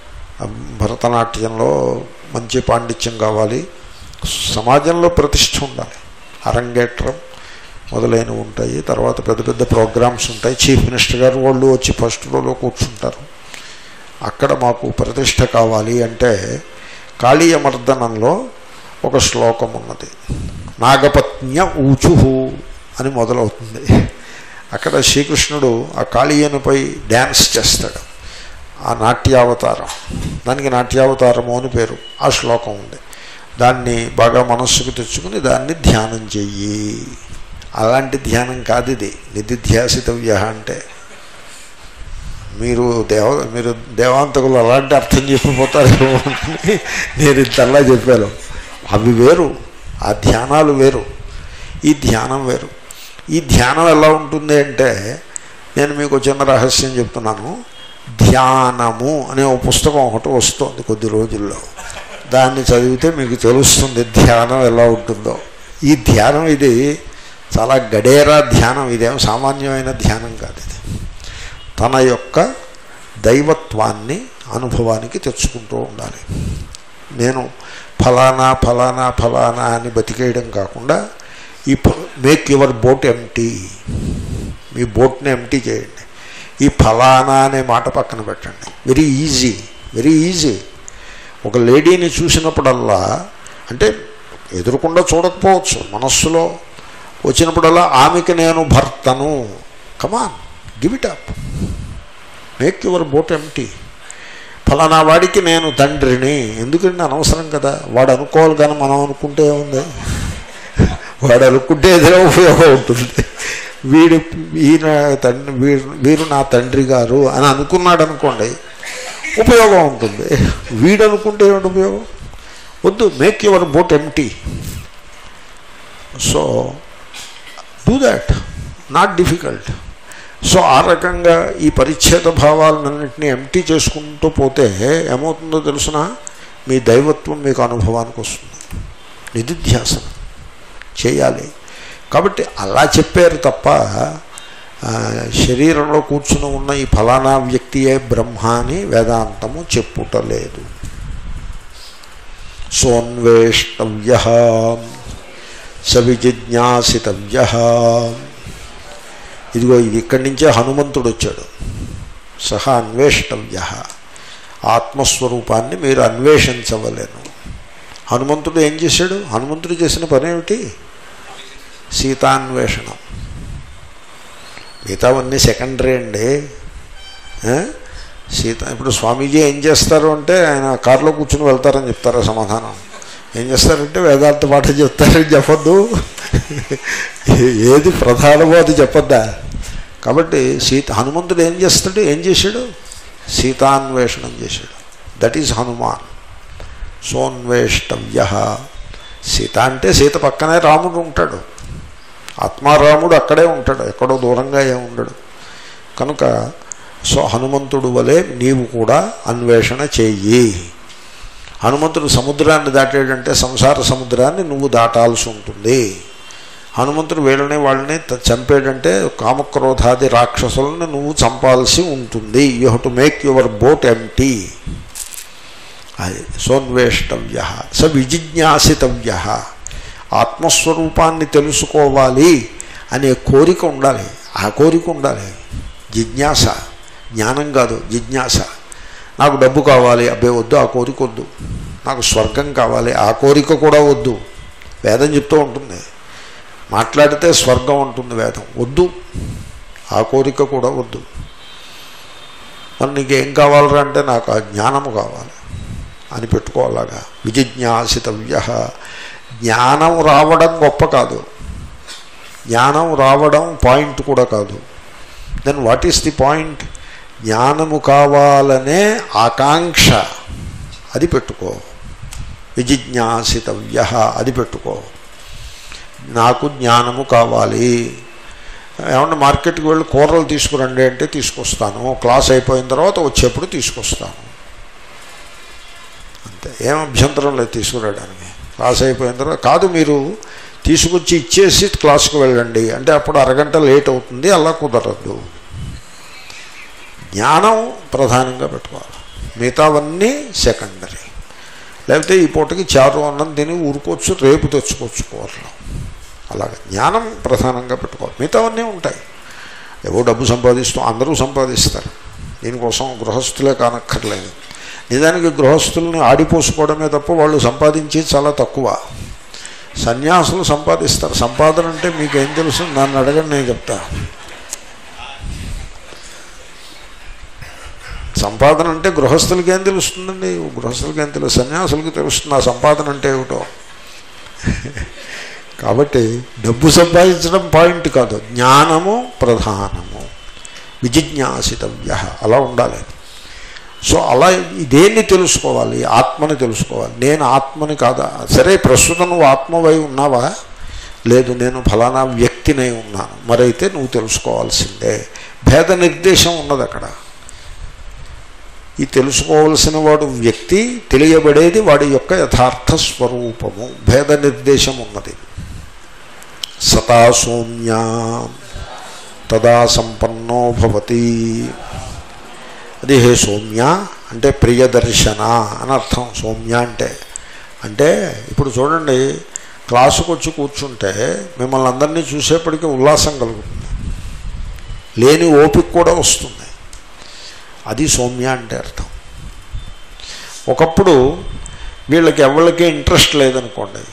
భరతనాట్యంలో మంచి పాండిత్యం కావాలి సమాజంలో ప్రతిష్ట ఉండాలి అరంగేట్రం మొదలైనవి ఉంటాయి తర్వాత పెద్ద పెద్ద ప్రోగ్రామ్స్ ఉంటాయి చీఫ్ మినిస్టర్ గారు వాళ్ళు వచ్చి ఫస్ట్ రోలో కూర్చుంటారు అక్కడ మాకు ప్రతిష్ట కావాలి అంటే కాళీయమర్దనంలో ఒక శ్లోకం ఉన్నది నాగపత్న్య ఊచుహు అని మొదలవుతుంది అక్కడ శ్రీకృష్ణుడు ఆ కాళీయనుపై డ్యాన్స్ చేస్తాడు ఆ నాట్యావతారం దానికి నాట్యావతారము అని పేరు ఆ శ్లోకం ఉంది దాన్ని బాగా మనస్సుకు తెచ్చుకుని దాన్ని ధ్యానం చెయ్యి అలాంటి ధ్యానం కాదు ఇది నిధిధ్యాసితవ్య అంటే మీరు దేవ మీరు దేవాంతకులు అలాంటి అర్థం చెప్పిపోతారేమో అని నేను ఇంతల్లా చెప్పాను అవి వేరు ఆ ధ్యానాలు వేరు ఈ ధ్యానం వేరు ఈ ధ్యానం ఎలా ఉంటుంది అంటే నేను మీకు చిన్న రహస్యం చెప్తున్నాను ధ్యానము అనే ఒక పుస్తకం ఒకటి వస్తుంది కొద్ది రోజుల్లో దాన్ని చదివితే మీకు తెలుస్తుంది ధ్యానం ఎలా ఉంటుందో ఈ ధ్యానం ఇది చాలా గడేరా ధ్యానం ఇదేం సామాన్యమైన ధ్యానం కాదు ఇది తన యొక్క దైవత్వాన్ని అనుభవానికి తెచ్చుకుంటూ ఉండాలి నేను ఫలానా ఫలానా ఫలానా అని బతికేయడం కాకుండా ఈ మేక్ యువర్ బోట్ ఎంటీ మీ బోట్ని ఎంటీ చేయండి ఈ ఫలానా అనే మాట పక్కన పెట్టండి వెరీ ఈజీ వెరీ ఈజీ ఒక లేడీని చూసినప్పుడల్లా అంటే ఎదురుకుండా చూడకపోవచ్చు మనస్సులో వచ్చినప్పుడల్లా ఆమెకి నేను భర్తను come on give it up make your boat empty ఫలానా వాడికి నేను తండ్రిని ఎందుకంటే అనవసరం కదా వాడు అనుకోవాలి కానీ మనం అనుకుంటే ఏముంది వాడు అనుకుంటే ఏదైనా ఉపయోగం ఉంటుంది వీడు ఈయన తండ్రి వీరు వీరు నా తండ్రి గారు అని అనుకున్నాడు అనుకోండి ఉపయోగం ఉంటుంది వీడు అనుకుంటే ఏమిటి ఉపయోగం వద్దు make your boat empty so do that not difficult so ఆ రకంగా ఈ పరిచ్ఛేద భావాలన్నింటినీ ఎంటీ చేసుకుంటూ పోతే ఏమవుతుందో తెలుసిన మీ దైవత్వం మీకు అనుభవానికి వస్తుంది నిధిధ్యాసనం చేయాలి కాబట్టి అలా చెప్పారు తప్ప ఆ, శరీరంలో కూర్చుని ఉన్న ఈ ఫలానా వ్యక్తియే బ్రహ్మ అని వేదాంతము చెప్పుటలేదు సోన్వేష్టవ్య సవిజిజ్ఞాసితవ్య ఇదిగో ఇది ఇక్కడి నుంచే హనుమంతుడు వచ్చాడు సహా అన్వేష్టవ్య ఆత్మస్వరూపాన్ని మీరు అన్వేషించవలేను హనుమంతుడు ఏం చేశాడు హనుమంతుడు చేసిన పని ఏమిటి సీతాన్వేషణం మిగతావన్నీ సెకండరీ అండి ఆ? సీత ఇప్పుడు స్వామీజీ ఏం చేస్తారు అంటే ఆయన కారులో కూర్చుని వెళ్తారని చెప్తారా సమాధానం ఏం చేస్తారంటే వేదాంత పాఠం చెప్తారని చెప్పొద్దు ఏది ప్రధానమో అది చెప్పొద్దా కాబట్టి సీత హనుమంతుడు ఏం చేస్తాడు ఏం చేశాడు సీతాన్వేషణం చేశాడు దట్ ఈజ్ హనుమాన్ సోన్వేష్టవ్య సీత అంటే సీత పక్కనే రాముడు ఉంటాడు ఆత్మారాముడు అక్కడే ఉంటాడు ఎక్కడో దూరంగా ఏమి ఉండడు కనుక సో హనుమంతుడు వలె నీవు కూడా అన్వేషణ చెయ్యి హనుమంతుడు సముద్రాన్ని దాటాడంటే సంసార సముద్రాన్ని నువ్వు దాటాల్సి ఉంటుంది హనుమంతుడు వీళ్ళని వాళ్ళని త- చంపాడంటే కామక్రోధాది రాక్షసులను నువ్వు చంపాల్సి ఉంటుంది you have to make your boat empty అది సోన్వేష్టవ్య స విజిజ్ఞాసితవ్య ఆత్మస్వరూపాన్ని తెలుసుకోవాలి అనే కోరిక ఉండాలి ఆ కోరిక ఉండాలి జిజ్ఞాస జ్ఞానం కాదు జిజ్ఞాస నాకు డబ్బు కావాలి అబ్బే వద్దు ఆ కోరిక వద్దు నాకు స్వర్గం కావాలి ఆ కోరిక కూడా వద్దు వేదం చెప్తూ ఉంటుంది మాట్లాడితే స్వర్గం ఉంటుంది వేదం వద్దు ఆ కోరిక కూడా వద్దు మరి నీకేం కావాలరా అంటే నాకు ఆ జ్ఞానము కావాలి అని పెట్టుకోవాలాగా విజిజ్ఞాసితవ్య జ్ఞానం రావడం గొప్ప కాదు జ్ఞానం రావడం పాయింట్ కూడా కాదు then what is the point జ్ఞానము కావాలనే ఆకాంక్ష అది పెట్టుకో విజిజ్ఞాసితవ్య అది పెట్టుకో నాకు జ్ఞానము కావాలి ఏమన్నా మార్కెట్కి వెళ్ళి కూరలు తీసుకురండి అంటే తీసుకొస్తాను క్లాస్ అయిపోయిన తర్వాత వచ్చేప్పుడు తీసుకొస్తాను అంతే ఏం అభ్యంతరం లేదు తీసుకురావడానికి క్లాస్ అయిపోయిన తర్వాత కాదు మీరు తీసుకొచ్చి ఇచ్చేసి క్లాస్కి వెళ్ళండి అంటే అప్పుడు అరగంట లేట్ అవుతుంది అలా కుదరదు జ్ఞానం ప్రధానంగా పెట్టుకోవాలి మిగతావన్నీ సెకండరీ లేకపోతే ఈ పూటకి చారు అన్నం తిని ఊరుకోవచ్చు రేపు తెచ్చుకోవచ్చు కూరలు అలాగే జ్ఞానం ప్రధానంగా పెట్టుకోవాలి మిగతావన్నీ ఉంటాయి ఏవో డబ్బు సంపాదిస్తూ అందరూ సంపాదిస్తారు దీనికోసం గృహస్థులే కానక్కర్లేదు నిజానికి గృహస్థుల్ని ఆడిపోసుకోవడమే తప్ప వాళ్ళు సంపాదించి చాలా తక్కువ సన్యాసులు సంపాదిస్తారు సంపాదన అంటే మీకేం తెలుసు నన్ను అడగండి నేను చెప్తా సంపాదన అంటే గృహస్థులకి ఏం తెలుస్తుందండి గృహస్థులకి ఏం తెలుసు సన్యాసులకి తెలుస్తుంది ఆ సంపాదన అంటే ఏమిటో కాబట్టి డబ్బు సంపాదించడం పాయింట్ కాదు జ్ఞానము ప్రధానము విజిజ్ఞాసితవ్య అలా ఉండాలి సో అలా దేన్ని తెలుసుకోవాలి ఆత్మని తెలుసుకోవాలి నేను ఆత్మని కాదా సరే ప్రస్తుతం నువ్వు ఆత్మవై ఉన్నావా లేదు నేను ఫలానా వ్యక్తినై ఉన్నాను మరైతే నువ్వు తెలుసుకోవాల్సిందే భేద నిర్దేశం ఉన్నది అక్కడ ఈ తెలుసుకోవలసిన వాడు వ్యక్తి తెలియబడేది వాడి యొక్క యథార్థ స్వరూపము భేద నిర్దేశం ఉన్నది సతా సౌమ్య తదా సంపన్నో భవతి అది హే సౌమ్య అంటే ప్రియదర్శన అని అర్థం సౌమ్య అంటే అంటే ఇప్పుడు చూడండి క్లాసుకు వచ్చి కూర్చుంటే మిమ్మల్ని అందరినీ చూసేప్పటికీ ఉల్లాసం కలుగుతుంది లేని ఓపిక కూడా వస్తుంది అది సౌమ్య అంటే అర్థం ఒకప్పుడు వీళ్ళకి ఎవరికి ఇంట్రెస్ట్ లేదనుకోండి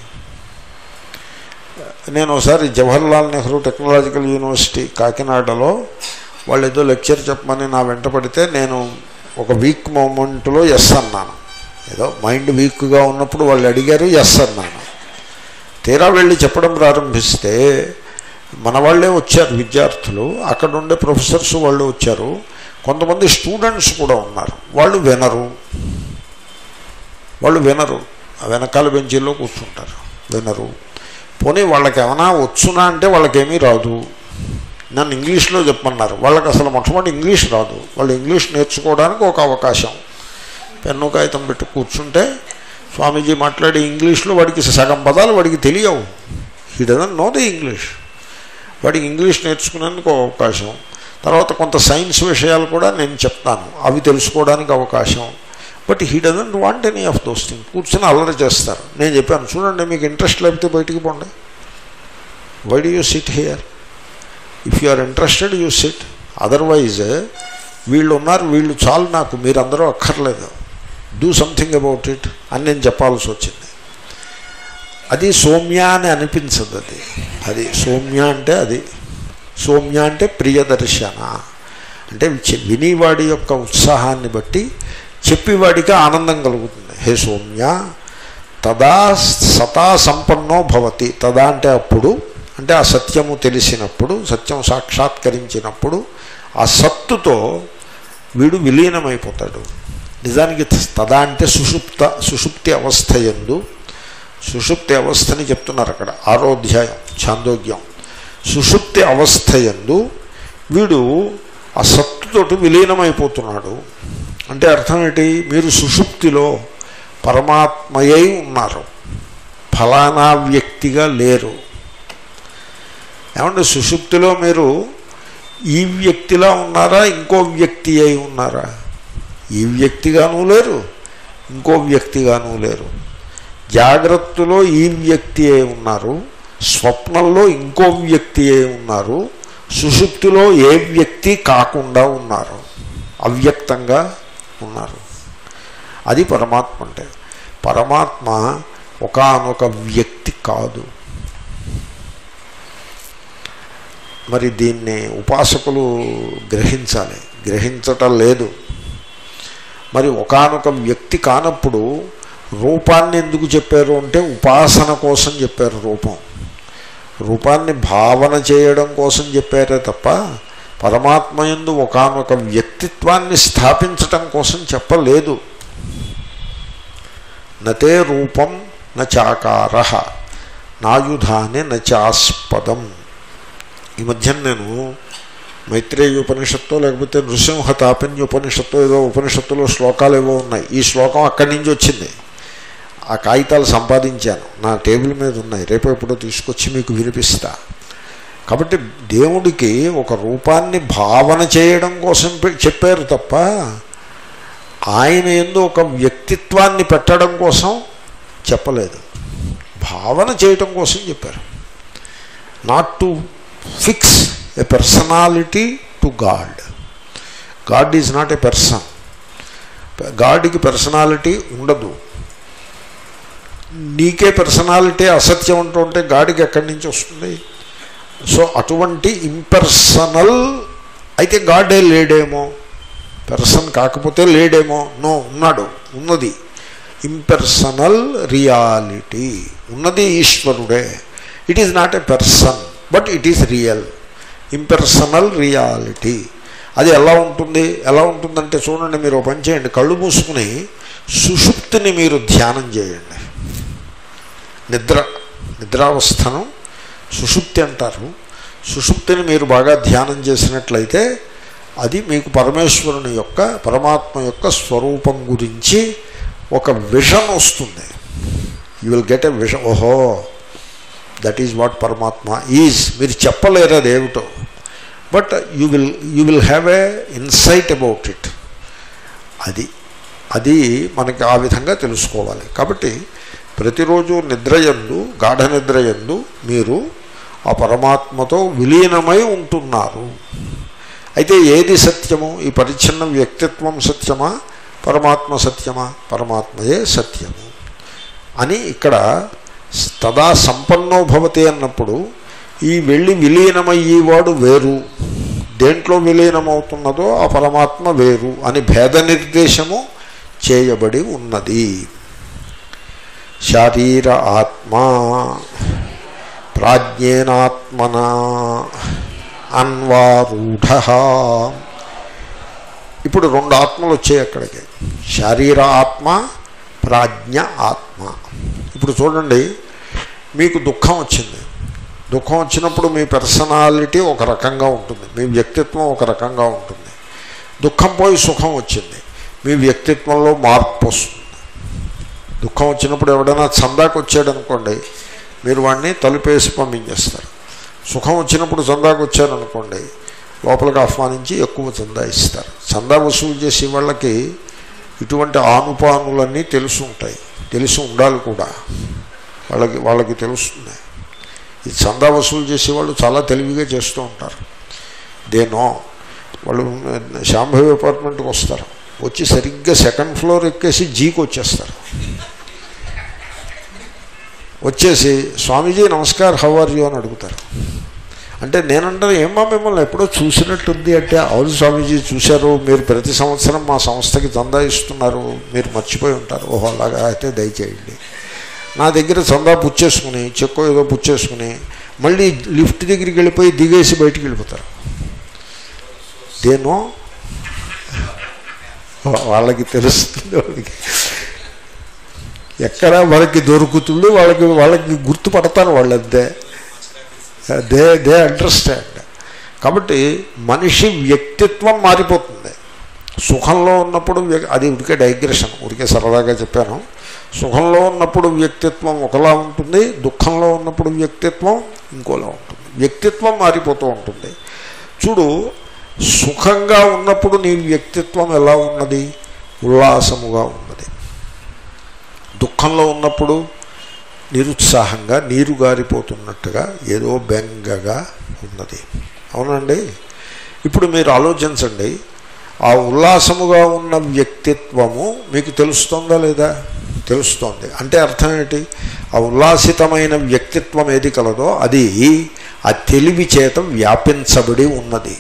నేను ఒకసారి జవహర్లాల్ నెహ్రూ టెక్నాలజికల్ యూనివర్సిటీ కాకినాడలో వాళ్ళు ఏదో లెక్చర్ చెప్పమని నా వెంట పడితే నేను ఒక వీక్ మూమెంట్లో ఎస్ అన్నాను ఏదో మైండ్ వీక్గా ఉన్నప్పుడు వాళ్ళు అడిగారు ఎస్ అన్నాను తీరా వెళ్ళి చెప్పడం ప్రారంభిస్తే మన వాళ్ళే వచ్చారు విద్యార్థులు అక్కడ ఉండే ప్రొఫెసర్స్ వాళ్ళు వచ్చారు కొంతమంది స్టూడెంట్స్ కూడా ఉన్నారు వాళ్ళు వినరు వాళ్ళు వినరు ఆ వెనకాల బెంచీల్లో కూర్చుంటారు వినరు పోనీ వాళ్ళకి ఏమైనా వచ్చునా అంటే వాళ్ళకేమీ రాదు నన్ను ఇంగ్లీష్లో చెప్పమన్నారు వాళ్ళకి అసలు మొట్టమొదటి ఇంగ్లీష్ రాదు వాళ్ళు ఇంగ్లీష్ నేర్చుకోవడానికి ఒక అవకాశం పెన్ను కాగితం పెట్టి కూర్చుంటే స్వామీజీ మాట్లాడే ఇంగ్లీష్లో వాడికి సగం పదాలు వాడికి తెలియవు he doesn't know the English వాడికి ఇంగ్లీష్ నేర్చుకునేందుకు ఒక అవకాశం తర్వాత కొంత సైన్స్ విషయాలు కూడా నేను చెప్తాను అవి తెలుసుకోవడానికి అవకాశం but he doesn't want any of those thing కూర్చొని అల్లరి చేస్తారు నేను చెప్పాను చూడండి మీకు ఇంట్రెస్ట్ లేకపోతే బయటికి పోండి why do you sit here if you are interested you sit otherwise వీళ్ళు ఉన్నారు వీళ్ళు చాలు నాకు మీరందరూ అక్కర్లేదు డూ సంథింగ్ అబౌట్ ఇట్ అని నేను చెప్పాల్సి వచ్చింది అది సౌమ్య అని అనిపించదు అది అది సౌమ్య అంటే అది సౌమ్య అంటే ప్రియదర్శన అంటే చె- వినివాడి యొక్క ఉత్సాహాన్ని బట్టి చెప్పేవాడికి ఆనందం కలుగుతుంది హే సౌమ్య తదా సతా సంపన్నో భవతి తదా అంటే అప్పుడు అంటే ఆ సత్యము తెలిసినప్పుడు సత్యం సాక్షాత్కరించినప్పుడు ఆ సత్తుతో వీడు విలీనమైపోతాడు నిజానికి తదా అంటే సుషుప్త సుషుప్తి అవస్థ ఎందు సుషుప్తి అవస్థని చెప్తున్నారు అక్కడ ఆరో అధ్యాయం ఛాందోగ్యం సుషుప్తి అవస్థ ఎందు వీడు ఆ సత్తుతోటి విలీనమైపోతున్నాడు అంటే అర్థం ఏంటి మీరు సుషుప్తిలో పరమాత్మయై ఉన్నారు ఫలానా వ్యక్తిగా లేరు ఏమంటే సుషుప్తిలో మీరు ఈ వ్యక్తిలా ఉన్నారా ఇంకో వ్యక్తి అయి ఉన్నారా ఈ వ్యక్తిగానూ లేరు ఇంకో వ్యక్తిగానూ లేరు జాగ్రత్తలో ఈ వ్యక్తి అయి ఉన్నారు స్వప్నంలో ఇంకో వ్యక్తి అయి ఉన్నారు సుషుప్తిలో ఏ వ్యక్తి కాకుండా ఉన్నారు అవ్యక్తంగా ఉన్నారు అది పరమాత్మ అంటే పరమాత్మ ఒకనొక వ్యక్తి కాదు మరి దీన్ని ఉపాసకులు గ్రహించాలి గ్రహించటం లేదు మరి ఒకనొక వ్యక్తి కానప్పుడు రూపాన్ని ఎందుకు చెప్పారు అంటే ఉపాసన కోసం చెప్పారు రూపం రూపాన్ని భావన చేయడం కోసం చెప్పారే తప్ప పరమాత్మ ఎందు ఒకనొక వ్యక్తిత్వాన్ని స్థాపించటం కోసం చెప్పలేదు నతే రూపం నాకార నాయుధాని నచాస్పదం ఈ మధ్య నేను మైత్రేయ ఉపనిషత్తు లేకపోతే నృసింహ తాపిన్య ఉపనిషత్తు ఏదో ఉపనిషత్తులో శ్లోకాలు ఏవో ఉన్నాయి ఈ శ్లోకం అక్కడి నుంచి వచ్చింది ఆ కాగితాలు సంపాదించాను నా టేబుల్ మీద ఉన్నాయి రేపు ఎప్పుడో తీసుకొచ్చి మీకు వినిపిస్తా కాబట్టి దేవుడికి ఒక రూపాన్ని భావన చేయడం కోసం చెప్పారు తప్ప ఆయన ఎందు ఒక వ్యక్తిత్వాన్ని పెట్టడం కోసం చెప్పలేదు భావన చేయటం కోసం చెప్పారు not to fix a personality to God God is not a person గాడ్కి పర్సనాలిటీ ఉండదు నీకే పర్సనాలిటీ అసత్యం అంటూ ఉంటే గాడికి ఎక్కడి నుంచి వస్తుంది సో అటువంటి ఇంపర్సనల్ అయితే గాడే లేడేమో పర్సన్ కాకపోతే లేడేమో నో ఉన్నాడు ఉన్నది ఇంపర్సనల్ రియాలిటీ ఉన్నది ఈశ్వరుడే it is not a person but it is real impersonal reality అది ఎలా ఉంటుంది ఎలా ఉంటుందంటే చూడండి మీరు ఓ పని చేయండి కళ్ళు మూసుకుని సుషుప్తిని మీరు ధ్యానం చేయండి నిద్ర నిద్రావస్థను సుషుప్తి అంటారు సుషుప్తిని మీరు బాగా ధ్యానం చేసినట్లయితే అది మీకు పరమేశ్వరుని యొక్క పరమాత్మ యొక్క స్వరూపం గురించి ఒక విషన్ వస్తుంది you will get a vision ఓహో దట్ ఈజ్ వాట్ పరమాత్మ ఈజ్ మీరు చెప్పలేరు అది ఏమిటో but you will you will have a insight about it అది అది మనకి ఆ విధంగా తెలుసుకోవాలి కాబట్టి ప్రతిరోజు నిద్రయందు గాఢ నిద్రయందు మీరు ఆ పరమాత్మతో విలీనమై ఉంటున్నారు అయితే ఏది సత్యము ఈ పరిచ్ఛిన్న వ్యక్తిత్వం సత్యమా పరమాత్మ సత్యమా పరమాత్మయే సత్యము అని ఇక్కడ తదా సంపన్నో భవతి అన్నప్పుడు ఈ వెళ్ళి విలీనమయ్యేవాడు వేరు దేంట్లో విలీనమవుతున్నదో ఆ పరమాత్మ వేరు అని భేద నిర్దేశము చేయబడి ఉన్నది శారీర ఆత్మ ప్రాజ్ఞేనాత్మన అన్వారూఢ ఇప్పుడు రెండు ఆత్మలు వచ్చాయి అక్కడికి శారీర ఆత్మ ప్రాజ్ఞ ఆత్మ ఇప్పుడు చూడండి మీకు దుఃఖం వచ్చింది దుఃఖం వచ్చినప్పుడు మీ పర్సనాలిటీ ఒక రకంగా ఉంటుంది మీ వ్యక్తిత్వం ఒక రకంగా ఉంటుంది దుఃఖం పోయి సుఖం వచ్చింది మీ వ్యక్తిత్వంలో మార్పు వస్తుంది దుఃఖం వచ్చినప్పుడు ఎవడైనా చందాకు వచ్చాడు అనుకోండి మీరు వాడిని తలుపేసి పంపించేస్తారు సుఖం వచ్చినప్పుడు చందాకు వచ్చారనుకోండి లోపలికి ఆహ్వానించి ఎక్కువ చందా ఇస్తారు చందా వసూలు చేసే వాళ్ళకి ఇటువంటి ఆనుపానులన్నీ తెలుసు ఉంటాయి తెలిసి ఉండాలి కూడా వాళ్ళకి వాళ్ళకి తెలుస్తుంది ఈ చందా వసూలు చేసేవాళ్ళు చాలా తెలివిగా చేస్తూ ఉంటారు దేనో వాళ్ళు శాంభవి అపార్ట్మెంట్కి వస్తారు వచ్చి సరిగ్గా సెకండ్ ఫ్లోర్ ఎక్కేసి జీకి వచ్చేస్తారు వచ్చేసి స్వామీజీ నమస్కార్ హౌ ఆర్ యూ అని అడుగుతారు అంటే నేనంటాను ఏమో మిమ్మల్ని ఎప్పుడో చూసినట్టుంది అంటే అవును స్వామీజీ చూశారు మీరు ప్రతి సంవత్సరం మా సంస్థకి చందా ఇస్తున్నారు మీరు మర్చిపోయి ఉంటారు ఓహో అలాగా అయితే దయచేయండి నా దగ్గర చందా పుచ్చేసుకుని చెక్కో ఏదో పుచ్చేసుకుని మళ్ళీ లిఫ్ట్ దగ్గరికి వెళ్ళిపోయి దిగేసి బయటికి వెళ్ళిపోతారు దేనో వాళ్ళకి తెలుస్తుంది వాళ్ళకి ఎక్కడ వాళ్ళకి దొరుకుతుంది వాళ్ళకి వాళ్ళకి గుర్తుపడతారు వాళ్ళు అంతే దే దే అండర్స్టాండ్ కాబట్టి మనిషి వ్యక్తిత్వం మారిపోతుంది సుఖంలో ఉన్నప్పుడు వ్య- అది ఉడికే డైగ్రెషన్ ఉడికే సరదాగా చెప్పాను సుఖంలో ఉన్నప్పుడు వ్యక్తిత్వం ఒకలా ఉంటుంది దుఃఖంలో ఉన్నప్పుడు వ్యక్తిత్వం ఇంకోలా ఉంటుంది వ్యక్తిత్వం మారిపోతూ ఉంటుంది చూడు సుఖంగా ఉన్నప్పుడు నీ వ్యక్తిత్వం ఎలా ఉన్నది ఉల్లాసముగా ఉన్నది దుఃఖంలో ఉన్నప్పుడు నిరుత్సాహంగా నీరు గారిపోతున్నట్టుగా ఏదో బెంగగా ఉన్నది అవునండి ఇప్పుడు మీరు ఆలోచించండి ఆ ఉల్లాసముగా ఉన్న వ్యక్తిత్వము మీకు తెలుస్తుందా లేదా తెలుస్తోంది అంటే అర్థం ఏంటి ఆ ఉల్లాసితమైన వ్యక్తిత్వం ఏది కలదో అది ఆ తెలివి చేత వ్యాపించబడి ఉన్నది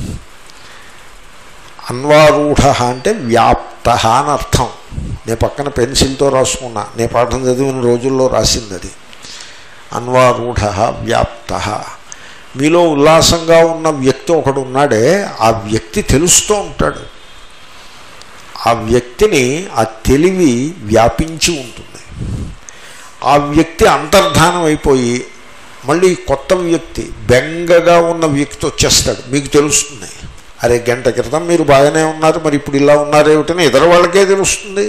అన్వారూఢ అంటే వ్యాప్త అని అర్థం నేను పక్కన పెన్సిల్తో రాసుకున్నా నేను పాఠం చదివిన రోజుల్లో రాసింది అది అన్వారూఢ వ్యాప్త మీలో ఉల్లాసంగా ఉన్న వ్యక్తి ఒకడు ఉన్నాడే ఆ వ్యక్తి తెలుస్తూ ఉంటాడు ఆ వ్యక్తిని ఆ తెలివి వ్యాపించి ఉంటుంది ఆ వ్యక్తి అంతర్ధానం అయిపోయి మళ్ళీ కొత్త వ్యక్తి బెంగగా ఉన్న వ్యక్తి వచ్చేస్తాడు మీకు తెలుస్తుంది అరే గంట క్రితం మీరు బాగానే ఉన్నారు మరి ఇప్పుడు ఇలా ఉన్నారేమిటని ఇతర వాళ్ళకే తెలుస్తుంది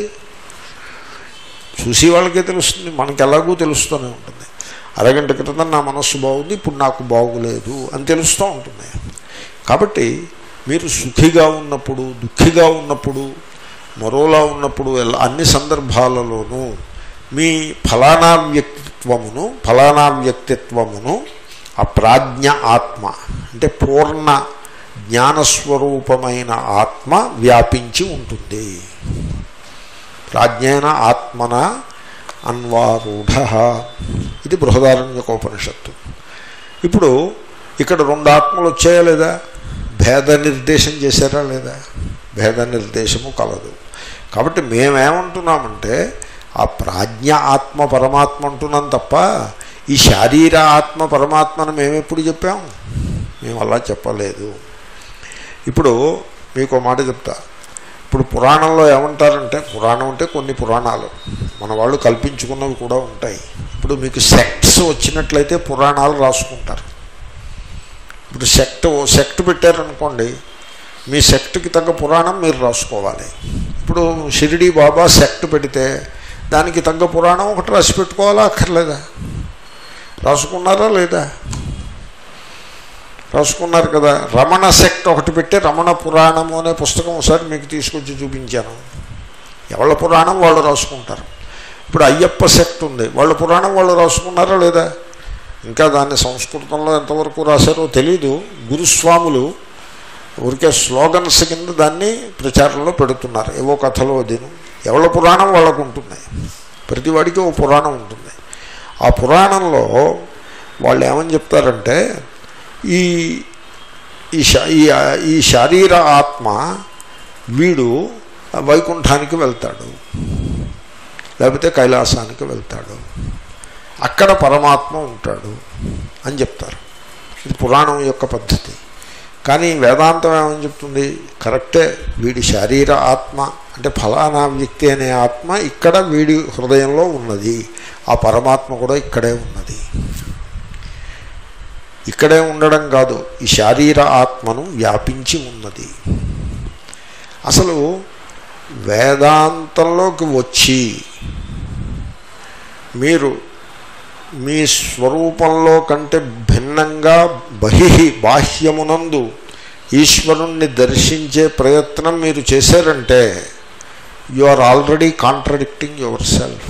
చూసి వాళ్ళకే తెలుస్తుంది మనకి ఎలాగూ తెలుస్తూనే ఉంటుంది అరగంట క్రితం నా మనస్సు బాగుంది ఇప్పుడు నాకు బాగులేదు అని తెలుస్తూ ఉంటుంది కాబట్టి మీరు సుఖిగా ఉన్నప్పుడు దుఃఖిగా ఉన్నప్పుడు మరోలా ఉన్నప్పుడు ఎలా అన్ని సందర్భాలలోనూ మీ ఫలానా వ్యక్తిత్వమును ఫలానా వ్యక్తిత్వమును ఆ ప్రాజ్ఞ ఆత్మ అంటే పూర్ణ జ్ఞానస్వరూపమైన ఆత్మ వ్యాపించి ఉంటుంది ప్రాజ్ఞైన ఆత్మన అన్వారూఢ ఇది బృహదారణ్యకోపనిషత్తు ఇప్పుడు ఇక్కడ రెండు ఆత్మలు వచ్చాయా లేదా భేద నిర్దేశం చేశారా లేదా భేద నిర్దేశము కలదు కాబట్టి మేమేమంటున్నామంటే ఆ ప్రాజ్ఞ ఆత్మ పరమాత్మ అంటున్నాం తప్ప ఈ శారీర ఆత్మ పరమాత్మను మేమెప్పుడు చెప్పాం మేము అలా చెప్పలేదు ఇప్పుడు మీకు ఒక మాట చెప్తా ఇప్పుడు పురాణంలో ఏమంటారంటే పురాణం అంటే కొన్ని పురాణాలు మన వాళ్ళు కల్పించుకున్నవి కూడా ఉంటాయి ఇప్పుడు మీకు సెక్ట్స్ వచ్చినట్లయితే పురాణాలు రాసుకుంటారు ఇప్పుడు సెక్ట్ ఓ సెక్ట్ పెట్టారనుకోండి మీ సెక్ట్కి తగ్గ పురాణం మీరు రాసుకోవాలి ఇప్పుడు షిరిడి బాబా సెక్ట్ పెడితే దానికి తగ్గ పురాణం ఒకటి రాసి పెట్టుకోవాలా అక్కర్లేదా రాసుకున్నారా లేదా రాసుకున్నారు కదా రమణ సెక్ట్ ఒకటి పెట్టి రమణ పురాణము అనే పుస్తకం ఒకసారి మీకు తీసుకొచ్చి చూపించాను ఎవళ్ళ పురాణం వాళ్ళు రాసుకుంటారు ఇప్పుడు అయ్యప్ప సెక్ట్ ఉంది వాళ్ళ పురాణం వాళ్ళు రాసుకున్నారా లేదా ఇంకా దాన్ని సంస్కృతంలో ఎంతవరకు రాశారో తెలీదు గురుస్వాములు ఊరికే స్లోగన్స్ కింద దాన్ని ప్రచారంలో పెడుతున్నారు ఏవో కథలో దీని ఎవళ్ళ పురాణం వాళ్ళకు ఉంటుంది ప్రతి వాడికి ఓ పురాణం ఉంటుంది ఆ పురాణంలో వాళ్ళు ఏమని చెప్తారంటే ఈ ఈ శా ఈ ఈ శారీర ఆత్మ వీడు వైకుంఠానికి వెళ్తాడు లేకపోతే కైలాసానికి వెళ్తాడు అక్కడ పరమాత్మ ఉంటాడు అని చెప్తారు ఇది పురాణం యొక్క పద్ధతి కానీ వేదాంతం ఏమని చెప్తుంది కరెక్టే వీడి శారీర ఆత్మ అంటే ఫలానా వ్యక్తి అనే ఆత్మ ఇక్కడ వీడి హృదయంలో ఉన్నది ఆ పరమాత్మ కూడా ఇక్కడే ఉన్నది ఇక్కడే ఉండడం కాదు ఈ శారీర ఆత్మను వ్యాపించి ఉన్నది అసలు వేదాంతంలోకి వచ్చి మీరు మీ స్వరూపంలో కంటే భిన్నంగా బహి బాహ్యమునందు ఈశ్వరుణ్ణి దర్శించే ప్రయత్నం మీరు చేశారంటే you are already contradicting yourself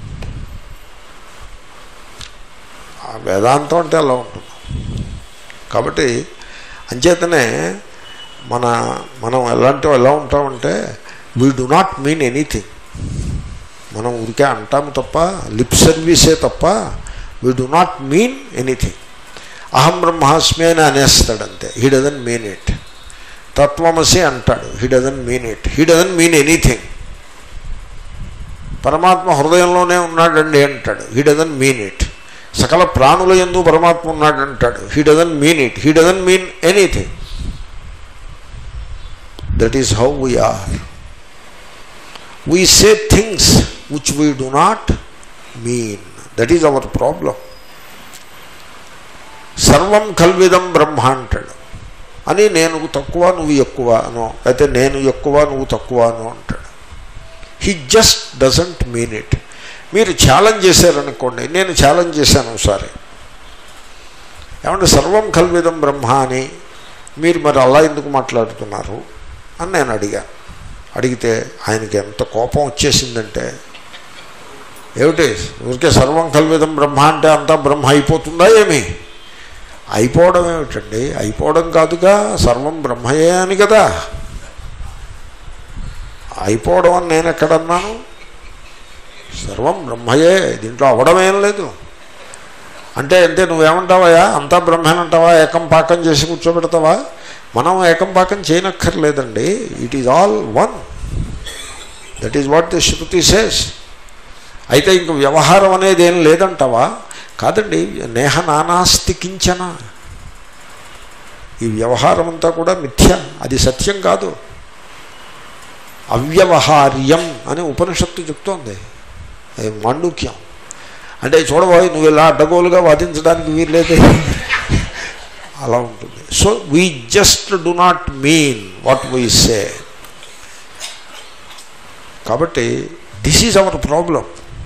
వేదాంతం అంటే అలా ఉంటుంది కాబట్టి అంచేతనే మన మనం ఎలాంటి ఎలా ఉంటామంటే we do not mean anything మనం ఊరికే అంటాము తప్ప లిప్ సర్వీసే తప్ప we do not mean anything అహం బ్రహ్మాస్మి అని అనేస్తాడంతే హీ డజన్ మీన్ ఇట్ తత్వమసి అంటాడు he doesn't mean it he doesn't mean anything పరమాత్మ హృదయంలోనే ఉన్నాడండి అంటాడు హీ డజన్ మీన్ ఇట్ సకల ప్రాణుల ఎందు పరమాత్మ ఉన్నాడు అంటాడు he doesn't mean it he doesn't mean anything that is how we are we say things which we do not mean that is our problem సర్వం కల్విదం బ్రహ్మ అంటాడు అని నేను తక్కువ నువ్వు ఎక్కువ అనో అయితే నేను ఎక్కువ నువ్వు తక్కువ అనో అంటాడు he just doesn't mean it మీరు ఛాలెంజ్ చేశారనుకోండి నేను ఛాలెంజ్ చేశాను ఒకసారి ఏమంటే సర్వం కల్విదం బ్రహ్మ అని మీరు మరి అలా ఎందుకు మాట్లాడుతున్నారు అని నేను అడిగాను అడిగితే ఆయనకి ఎంత కోపం వచ్చేసిందంటే ఏమిటి ఊరికే సర్వం కల్విదం బ్రహ్మ అంటే అంతా బ్రహ్మ అయిపోతుందా ఏమి అయిపోవడం ఏమిటండి అయిపోవడం కాదుగా సర్వం బ్రహ్మయే అని కదా అయిపోవడం అని నేను ఎక్కడన్నాను సర్వం బ్రహ్మయే దీంట్లో అవడమేం లేదు అంటే అంటే నువ్వేమంటావా అంతా బ్రహ్మేనంటావా ఏకం పాకం చేసి కూర్చోబెడతావా మనం ఏకం పాకం చేయనక్కర్లేదండి it is all one that is what the శృతి సేస్ అయితే ఇంక వ్యవహారం అనేది ఏం లేదంటావా కాదండి నేహ నానాస్తి కించన ఈ వ్యవహారం అంతా కూడా మిథ్య అది సత్యం కాదు అవ్యవహార్యం అని ఉపనిషత్తు చెప్తోంది అది మాండుక్యం అంటే చూడబోయి నువ్వు ఇలా అడ్డగోలుగా వాదించడానికి వీల్లేదే అలా ఉంటుంది so we just do not mean what we say కాబట్టి దిస్ ఈజ్ అవర్ ప్రాబ్లం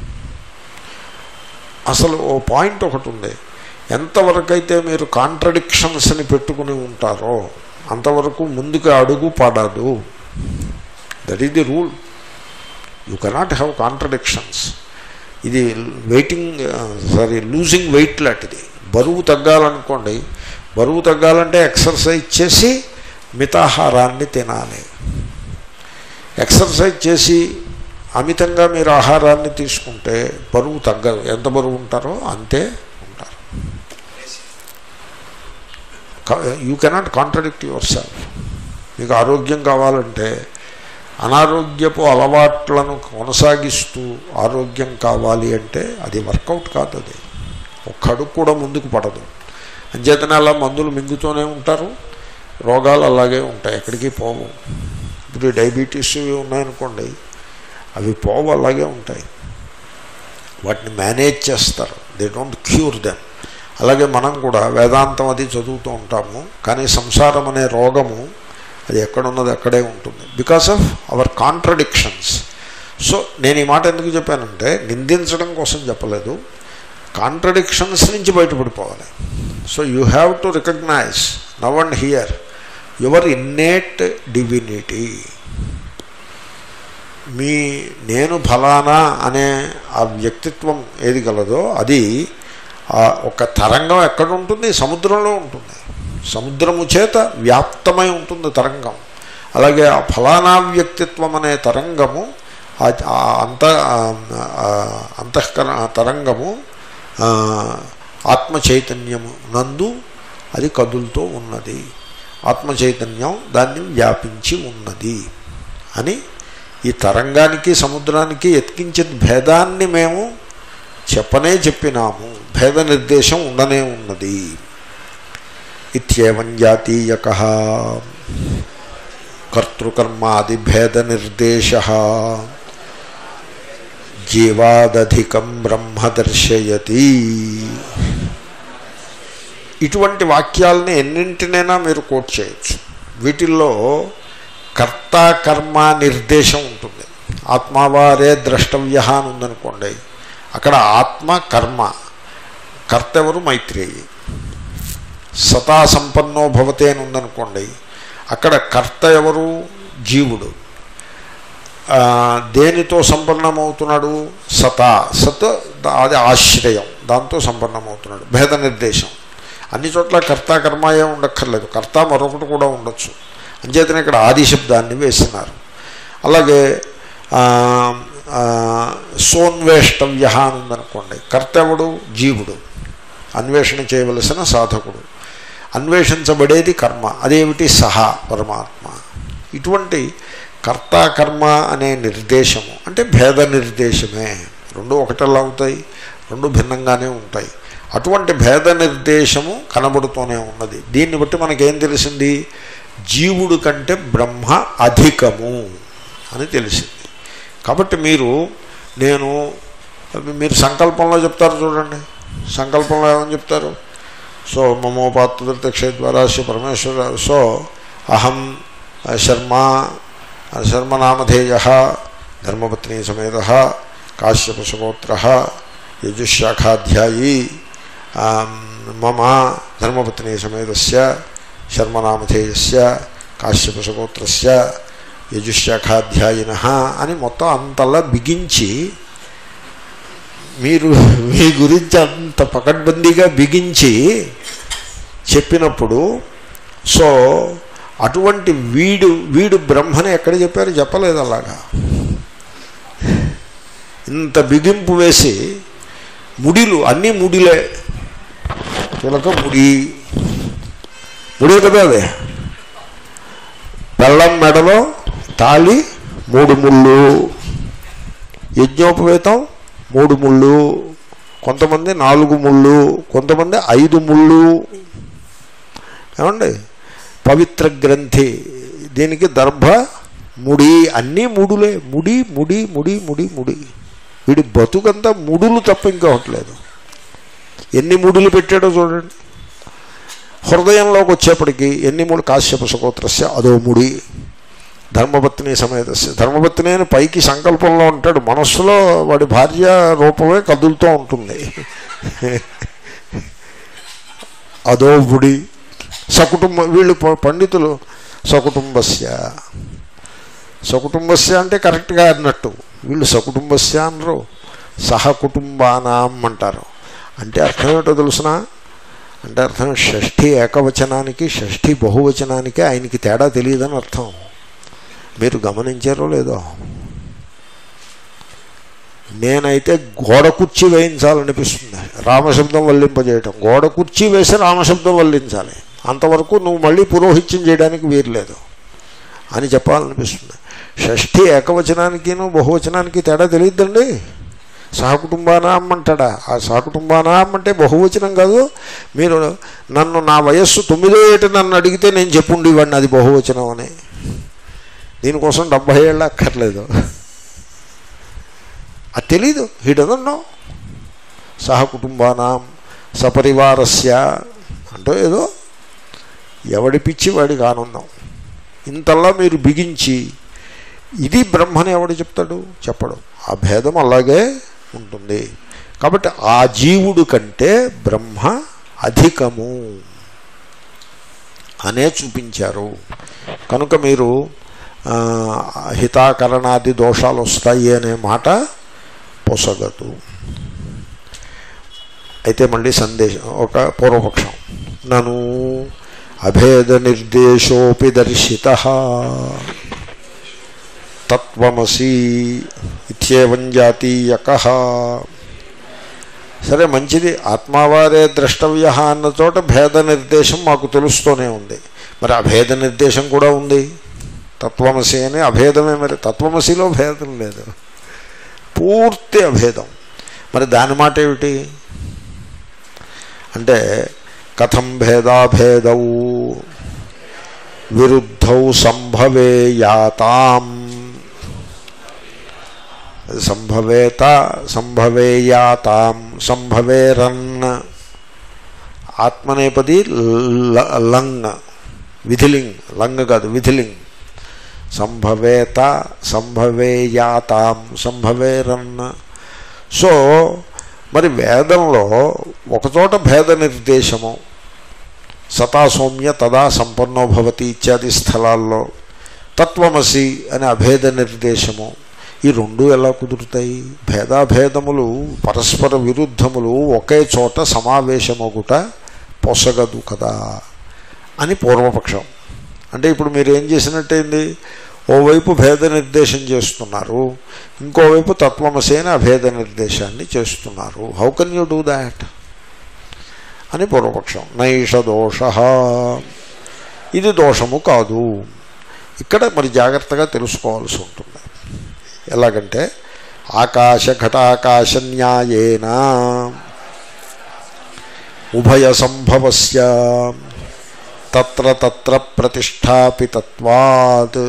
అసలు ఓ పాయింట్ ఒకటి ఉంది ఎంతవరకైతే మీరు కాంట్రడిక్షన్స్ని పెట్టుకుని ఉంటారో అంతవరకు ముందుకు అడుగు పడదు that is the rule you cannot have contradictions ఇది వెయిటింగ్ సారీ లూజింగ్ వెయిట్ లాంటిది బరువు తగ్గాలనుకోండి బరువు తగ్గాలంటే ఎక్సర్సైజ్ చేసి మితాహారాన్ని తినాలి ఎక్సర్సైజ్ చేసి అమితంగా మీరు ఆహారాన్ని తీసుకుంటే బరువు తగ్గదు ఎంత బరువు ఉంటారో అంతే ఉంటారు you cannot contradict yourself మీకు ఆరోగ్యం కావాలంటే అనారోగ్యపు అలవాట్లను కొనసాగిస్తూ ఆరోగ్యం కావాలి అంటే అది వర్కౌట్ కాదు అది ఒక్క అడుగు కూడా ముందుకు పడదు అంచేతనే అలా మందులు మింగుతూనే ఉంటారు రోగాలు అలాగే ఉంటాయి ఎక్కడికి పోవు ఇప్పుడు ఈ డయాబెటీస్ ఇవి ఉన్నాయనుకోండి అవి పోవు అలాగే ఉంటాయి వాటిని మేనేజ్ చేస్తారు దే డోంట్ క్యూర్ దెమ్ అలాగే మనం కూడా వేదాంతం అది చదువుతూ ఉంటాము కానీ సంసారం అనే రోగము అది ఎక్కడున్నది అక్కడే ఉంటుంది because of our contradictions so నేను ఈ మాట ఎందుకు చెప్పానంటే నిందించడం కోసం చెప్పలేదు కాంట్రడిక్షన్స్ నుంచి బయటపడిపోవాలి so you have to recognise now and here your innate divinity మీ నేను ఫలానా అనే ఆ వ్యక్తిత్వం ఏది గలదో అది ఒక తరంగం ఎక్కడ ఉంటుంది సముద్రంలో ఉంటుంది సముద్రము చేత వ్యాప్తమై ఉంటుంది తరంగం అలాగే ఆ ఫలానా వ్యక్తిత్వం అనే తరంగము అంత అంతఃకర తరంగము ఆత్మ చైతన్యము నందు అది కదులుతూ ఉన్నది ఆత్మ చైతన్యం దాన్ని వ్యాపించి ఉన్నది అని ఈ తరంగానికి సముద్రానికి ఎత్కించే భేదాన్ని మేము చెప్పనే చెప్పినాము భేద నిర్దేశం ఉండనే ఉన్నది ఇత్యేవం జాతీయక కర్తృకర్మాది భేద నిర్దేశ జీవాదధికం బ్రహ్మ దర్శయతి ఇటువంటి వాక్యాలని ఎన్నింటినైనా మీరు కోట్ చేయొచ్చు వీటిల్లో కర్త కర్మ నిర్దేశం ఉంటుంది ఆత్మవారే ద్రష్టవ్య అని ఉందనుకోండి అక్కడ ఆత్మ కర్మ కర్త ఎవరు మైత్రేయి సతా సంపన్నో భవతే అని ఉందనుకోండి అక్కడ కర్త ఎవరు జీవుడు దేనితో సంపన్నమవుతున్నాడు సతా సత్ అది ఆశ్రయం దాంతో సంపన్నమవుతున్నాడు భేద నిర్దేశం అన్ని చోట్ల కర్త కర్మాయే ఉండక్కర్లేదు కర్త మరొకటి కూడా ఉండొచ్చు అంచేతనే ఇక్కడ ఆది శబ్దాన్ని వేసినారు అలాగే సోన్వేష్టవ్య అని ఉందనుకోండి కర్తవుడు జీవుడు అన్వేషణ చేయవలసిన సాధకుడు అన్వేషించబడేది కర్మ అదేమిటి సహా పరమాత్మ ఇటువంటి కర్త కర్మ అనే నిర్దేశము అంటే భేద నిర్దేశమే రెండు ఒకటెలా అవుతాయి రెండు భిన్నంగానే ఉంటాయి అటువంటి భేద నిర్దేశము కనబడుతూనే ఉన్నది దీన్ని బట్టి మనకేం తెలిసింది జీవుడు కంటే బ్రహ్మ అధికము అని తెలిసింది కాబట్టి మీరు నేను మీరు సంకల్పంలో చెప్తారు చూడండి సంకల్పంలో ఏమని చెప్తారు సో మమోపాత్రక్ష ద్వారా శ్రీ పరమేశ్వర సో అహం శర్మ శర్మనామధేయ ధర్మపత్ని సమేత కాశ్యపశగోత్ర యజుశాఖాధ్యాయీ మమ ధర్మపత్ని సమేతస్య శర్మనామధేయస్య కాశ్యపశగోత్రస్య యజుశాఖాధ్యాయిన అని మొత్తం అంతలా బిగించి మీరు మీ గురించి అంత పకడ్బందీగా బిగించి చెప్పినప్పుడు సో అటువంటి వీడు వీడు బ్రహ్మని ఎక్కడ చెప్పారు చెప్పలేదు అలాగా ఇంత బిగింపు వేసి ముడిలు అన్నీ ముడిలే చిలక ముడి ముడి కదా అదే బెల్లం మెడలో తాళి మూడు ముళ్ళు యజ్ఞోపవేతం మూడు ముళ్ళు కొంతమంది నాలుగు ముళ్ళు కొంతమంది ఐదు ముళ్ళు ఏమండి పవిత్ర గ్రంథి దీనికి దర్భ ముడి అన్నీ ముడులే ముడి ముడి ముడి ముడి ముడి వీడి బతుకంతా ముడులు తప్ప ఇంకొకట్లేదు ఎన్ని ముడులు పెట్టాడో చూడండి హృదయంలోకి వచ్చేప్పటికి ఎన్ని మూడు కాశ్యప సుగోత్రస్య అదో ముడి ధర్మపత్ని సమేతస్య ధర్మపత్ని అని పైకి సంకల్పంలో ఉంటాడు మనస్సులో వాడి భార్య రూపమే కదులుతూ ఉంటుంది అదో ముడి సకుటుంబ వీళ్ళు పండితులు సకుటుంబస్య సకుటుంబస్య అంటే కరెక్ట్గా అన్నట్టు వీళ్ళు సకుటుంబస్య అనరు సహకుటుంబానాం అంటారు అంటే అర్థం ఏమిటో తెలుసిన అంటే అర్థం షష్ఠి ఏకవచనానికి షష్ఠి బహువచనానికి ఆయనకి తేడా తెలియదని అర్థం మీరు గమనించారో లేదో నేనైతే గోడ కుర్చీ వేయించాలనిపిస్తుంది రామశబ్దం వల్లింపజేయటం గోడ కుర్చీ వేసి రామశబ్దం వల్లించాలి అంతవరకు నువ్వు మళ్ళీ పురోహిత్యం చేయడానికి వీర్లేదు అని చెప్పాలనిపిస్తుంది షష్ఠి ఏకవచనానికిను బహువచనానికి తేడా తెలియద్దండి సహకుటుంబానాం అంటాడా ఆ సహకుటుంబానాం అంటే బహువచనం కాదు మీరు నన్ను నా వయస్సు తొమ్మిదో ఏట నన్ను అడిగితే నేను చెప్పుండేవాడిని అది బహువచనం అని దీనికోసం డెబ్భై ఏళ్ళు అక్కర్లేదు అది తెలీదు హీ డజన్ నో సహకుటుంబానాం సపరివారస్య అంటూ ఏదో ఎవడి పిచ్చి వాడికి ఆనందం ఇంతల్లా మీరు బిగించి ఇది బ్రహ్మని ఎవడు చెప్తాడు చెప్పడు ఆ భేదం అలాగే ఉంటుంది కాబట్టి ఆ జీవుడు కంటే బ్రహ్మ అధికము అనే చూపించారు కనుక మీరు హితాకరణాది దోషాలు వస్తాయి అనే మాట పొసగదు అయితే మళ్ళీ సందేశం ఒక పూర్వపక్షం నను అభేద నిర్దేశోపి దర్శిత తత్వమసి ఇత్యేవం జాతీయక సరే మంచిది ఆత్మావారే ద్రష్టవ్య అన్న చోట భేద నిర్దేశం మాకు తెలుస్తూనే ఉంది మరి అభేద నిర్దేశం కూడా ఉంది తత్వమసి అని అభేదమే మరి తత్వమసిలో భేదం లేదు పూర్తి అభేదం మరి దాని మాట ఏమిటి అంటే కథం భేదాభేదౌ విరుద్ధౌ సంభవేయాతాం సంభవేత సంభవేయాతాం సంభవేరన్ ఆత్మనేపది లంగ్ విధిలింగ్ లంగ్ కాదు విధిలింగ్ సంభవేత సంభవేయాతాం సంభవేరన్ సో మరి వేదంలో ఒకచోట భేద నిర్దేశము సతా సౌమ్య తదా సంపన్నో భవతి ఇత్యాది స్థలాల్లో తత్వమసి అనే అభేద నిర్దేశము ఈ రెండు ఎలా కుదురుతాయి భేదాభేదములు పరస్పర విరుద్ధములు ఒకే చోట సమావేశమగుట పొసగదు కదా అని పూర్వపక్షం అంటే ఇప్పుడు మీరు ఏం చేసినట్టయింది ఓవైపు భేద నిర్దేశం చేస్తున్నారు ఇంకోవైపు తత్వమసేన అభేద నిర్దేశాన్ని చేస్తున్నారు how can you do that అని పూర్వపక్షం నైష దోష ఇది దోషము కాదు ఇక్కడ మరి జాగ్రత్తగా తెలుసుకోవాల్సి ఉంటుంది ఎలాగంటే ఆకాశ ఘటాకాశ న్యాయేన ఉభయ సంభవస్య తత్ర తత్ర ప్రతిష్టాపితత్వాత్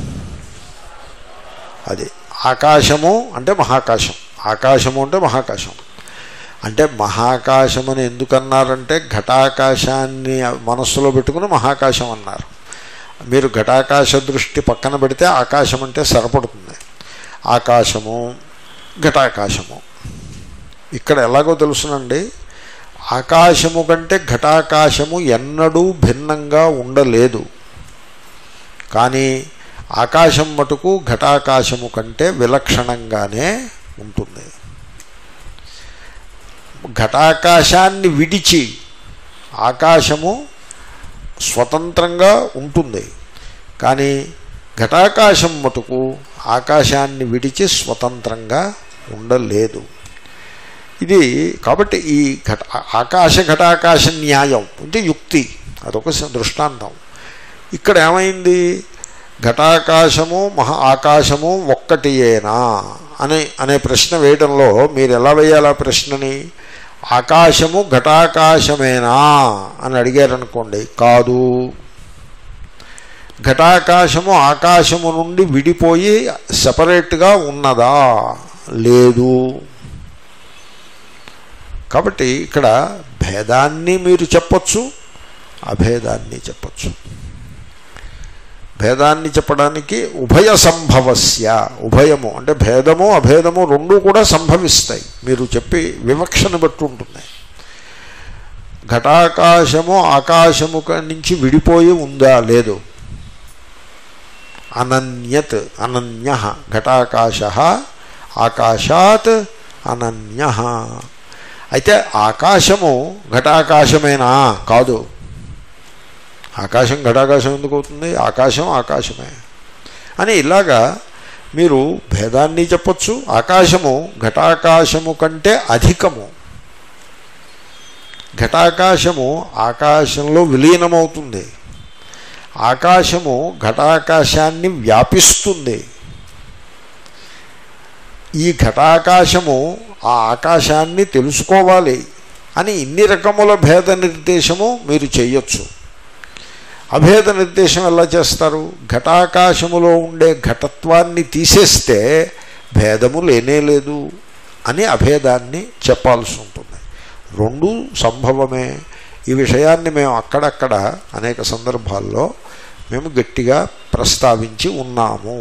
అది ఆకాశము అంటే మహాకాశం ఆకాశము అంటే మహాకాశం అంటే మహాకాశం అని ఎందుకన్నారంటే ఘటాకాశాన్ని మనస్సులో పెట్టుకుని మహాకాశం అన్నారు మీరు ఘటాకాశ దృష్టి పక్కన పెడితే ఆకాశం అంటే సరిపడుతుంది ఆకాశము ఘటాకాశము ఇక్కడ ఎలాగో తెలుసునండి ఆకాశము కంటే ఘటాకాశము ఎన్నడూ భిన్నంగా ఉండలేదు కానీ ఆకాశం మటుకు ఘటాకాశము కంటే విలక్షణంగానే ఉంటుంది ఘటాకాశాన్ని విడిచి ఆకాశము స్వతంత్రంగా ఉంటుంది కానీ ఘటాకాశం మటుకు ఆకాశాన్ని విడిచి స్వతంత్రంగా ఉండలేదు ఇది కాబట్టి ఈ ఘట ఆకాశ ఘటాకాశ న్యాయం అంటే యుక్తి అదొక దృష్టాంతం ఇక్కడ ఏమైంది ఘటాకాశము మహా ఆకాశము ఒక్కటియేనా అనే అనే ప్రశ్న వేయడంలో మీరు ఎలా వేయాలి ఆ ప్రశ్నని ఆకాశము ఘటాకాశమేనా అని అడిగారనుకోండి కాదు ఘటాకాశము ఆకాశము నుండి విడిపోయి సపరేట్గా ఉన్నదా లేదు కాబట్టి ఇక్కడ భేదాన్ని మీరు చెప్పచ్చు అభేదాన్ని చెప్పచ్చు భేదాన్ని చెప్పడానికి ఉభయ సంభవస్య ఉభయము అంటే భేదము అభేదము రెండు కూడా సంభవిస్తాయి మీరు చెప్పి వివక్షను బట్టి ఉంటుంది ఘటాకాశము ఆకాశము నుంచి విడిపోయి ఉందా లేదు అనన్యత్ అనన్య ఘటాకాశ ఆకాశాత్ అనన్య అయితే ఆకాశము ఘటాకాశమేనా కాదు ఆకాశం ఘటాకాశం ఎందుకు అవుతుంది ఆకాశం ఆకాశమే అని ఇలాగా మీరు భేదాన్ని చెప్పచ్చు ఆకాశము ఘటాకాశము కంటే అధికము ఘటాకాశము ఆకాశంలో విలీనమవుతుంది ఆకాశము ఘటాకాశాన్ని వ్యాపిస్తుంది ఈ ఘటాకాశము ఆ ఆకాశాన్ని తెలుసుకోవాలి అని ఇన్ని రకముల భేద నిర్దేశము మీరు చేయొచ్చు అభేద నిర్దేశం ఎలా చేస్తారు ఘటాకాశములో ఉండే ఘటత్వాన్ని తీసేస్తే భేదము లేనే లేదు అని అభేదాన్ని చెప్పాల్సి ఉంటుంది రెండు సంభవమే ఈ విషయాన్ని మేము అక్కడక్కడ అనేక సందర్భాల్లో మేము గట్టిగా ప్రస్తావించి ఉన్నాము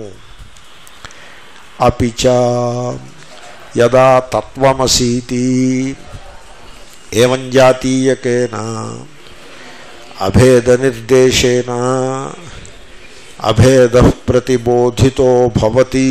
అపిచ యదా తత్వమసీతి ఏవం జాతీయకేనా అభేద నిర్దేశేన అభేద ప్రతిబోధితో భవతి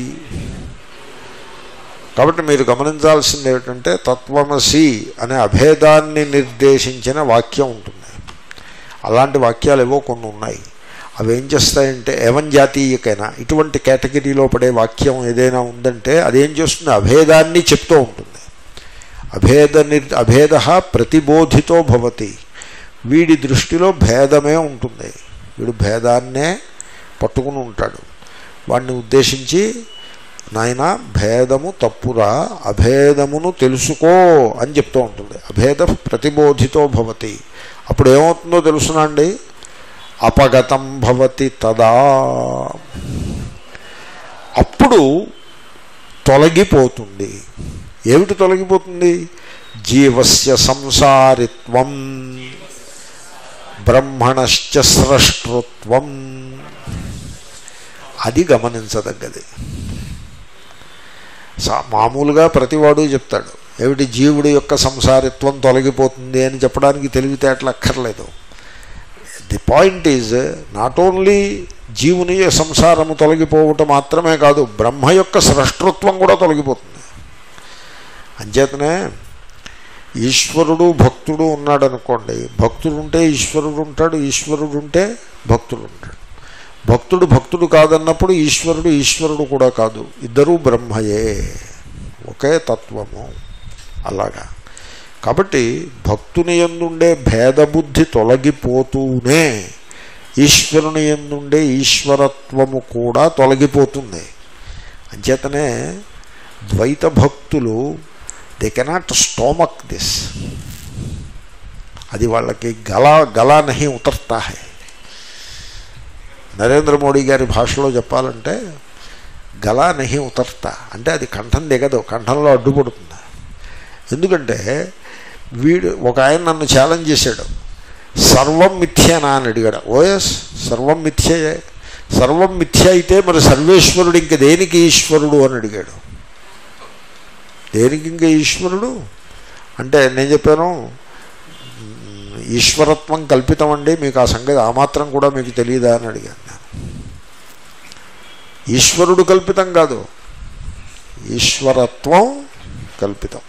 కాబట్టి మీరు గమనించాల్సింది ఏమిటంటే తత్వమసి అనే అభేదాన్ని నిర్దేశించిన వాక్యం ఉంటుంది అలాంటి వాక్యాలు ఏవో కొన్ని ఉన్నాయి అవి ఏం చేస్తాయంటే ఏవం జాతీయకైనా ఇటువంటి కేటగిరీలో పడే వాక్యం ఏదైనా ఉందంటే అదేం చేస్తుంది అభేదాన్ని చెప్తూ ఉంటుంది అభేద నిర్ అభేద ప్రతిబోధితో భవతి వీడి దృష్టిలో భేదమే ఉంటుంది వీడు భేదాన్నే పట్టుకుని ఉంటాడు వాడిని ఉద్దేశించి నాయన భేదము తప్పురా అభేదమును తెలుసుకో అని చెప్తూ ఉంటుంది అభేద ప్రతిబోధితో భవతి అప్పుడు ఏమవుతుందో తెలుసునండి అపగతం భవతి తదా అప్పుడు తొలగిపోతుంది ఏమిటి తొలగిపోతుంది జీవస్య సంసారిత్వం బ్రహ్మణశ్చ స్రష్టృత్వం అది గమనించదగ్గది సా- మామూలుగా ప్రతివాడు చెప్తాడు ఏమిటి జీవుడి యొక్క సంసారిత్వం తొలగిపోతుంది అని చెప్పడానికి తెలివితేటలు అక్కర్లేదు the point is not only జీవుని సంసారము తొలగిపోవటం మాత్రమే కాదు బ్రహ్మ యొక్క స్రష్టృత్వం కూడా తొలగిపోతుంది అంచేతనే ఈశ్వరుడు భక్తుడు ఉన్నాడు అనుకోండి భక్తుడు ఉంటే ఈశ్వరుడు ఉంటాడు ఈశ్వరుడు ఉంటే భక్తుడు ఉంటాడు భక్తుడు భక్తుడు కాదన్నప్పుడు ఈశ్వరుడు ఈశ్వరుడు కూడా కాదు ఇద్దరూ బ్రహ్మయే ఒకే తత్వము అలాగా కాబట్టి భక్తుని ఎందుండే భేదబుద్ధి తొలగిపోతూనే ఈశ్వరుని ఎందుండే ఈశ్వరత్వము కూడా తొలగిపోతుంది అంచేతనే ద్వైత భక్తులు దే కెనాట్ స్టోమక్ దిస్ అది వాళ్ళకి గలా గలా నహి ఉతర్తా హై నరేంద్ర మోడీ గారి భాషలో చెప్పాలంటే గలా నహి ఉతర్తా అంటే అది కంఠం దిగదు కంఠంలో అడ్డుపడుతుంది ఎందుకంటే వీడు ఒక ఆయన నన్ను ఛాలెంజ్ చేశాడు సర్వం మిథ్యేనా అని అడిగాడు ఓఎస్ సర్వం మిథ్యయే సర్వం మిథ్య అయితే మరి సర్వేశ్వరుడు ఇంక దేనికి ఈశ్వరుడు అని అడిగాడు దేనికి ఇంక ఈశ్వరుడు అంటే నేను చెప్పాను ఈశ్వరత్వం కల్పితం అండి మీకు ఆ సంగతి ఆ మాత్రం కూడా మీకు తెలియదా అని అడిగాను నేను ఈశ్వరుడు కల్పితం కాదు ఈశ్వరత్వం కల్పితం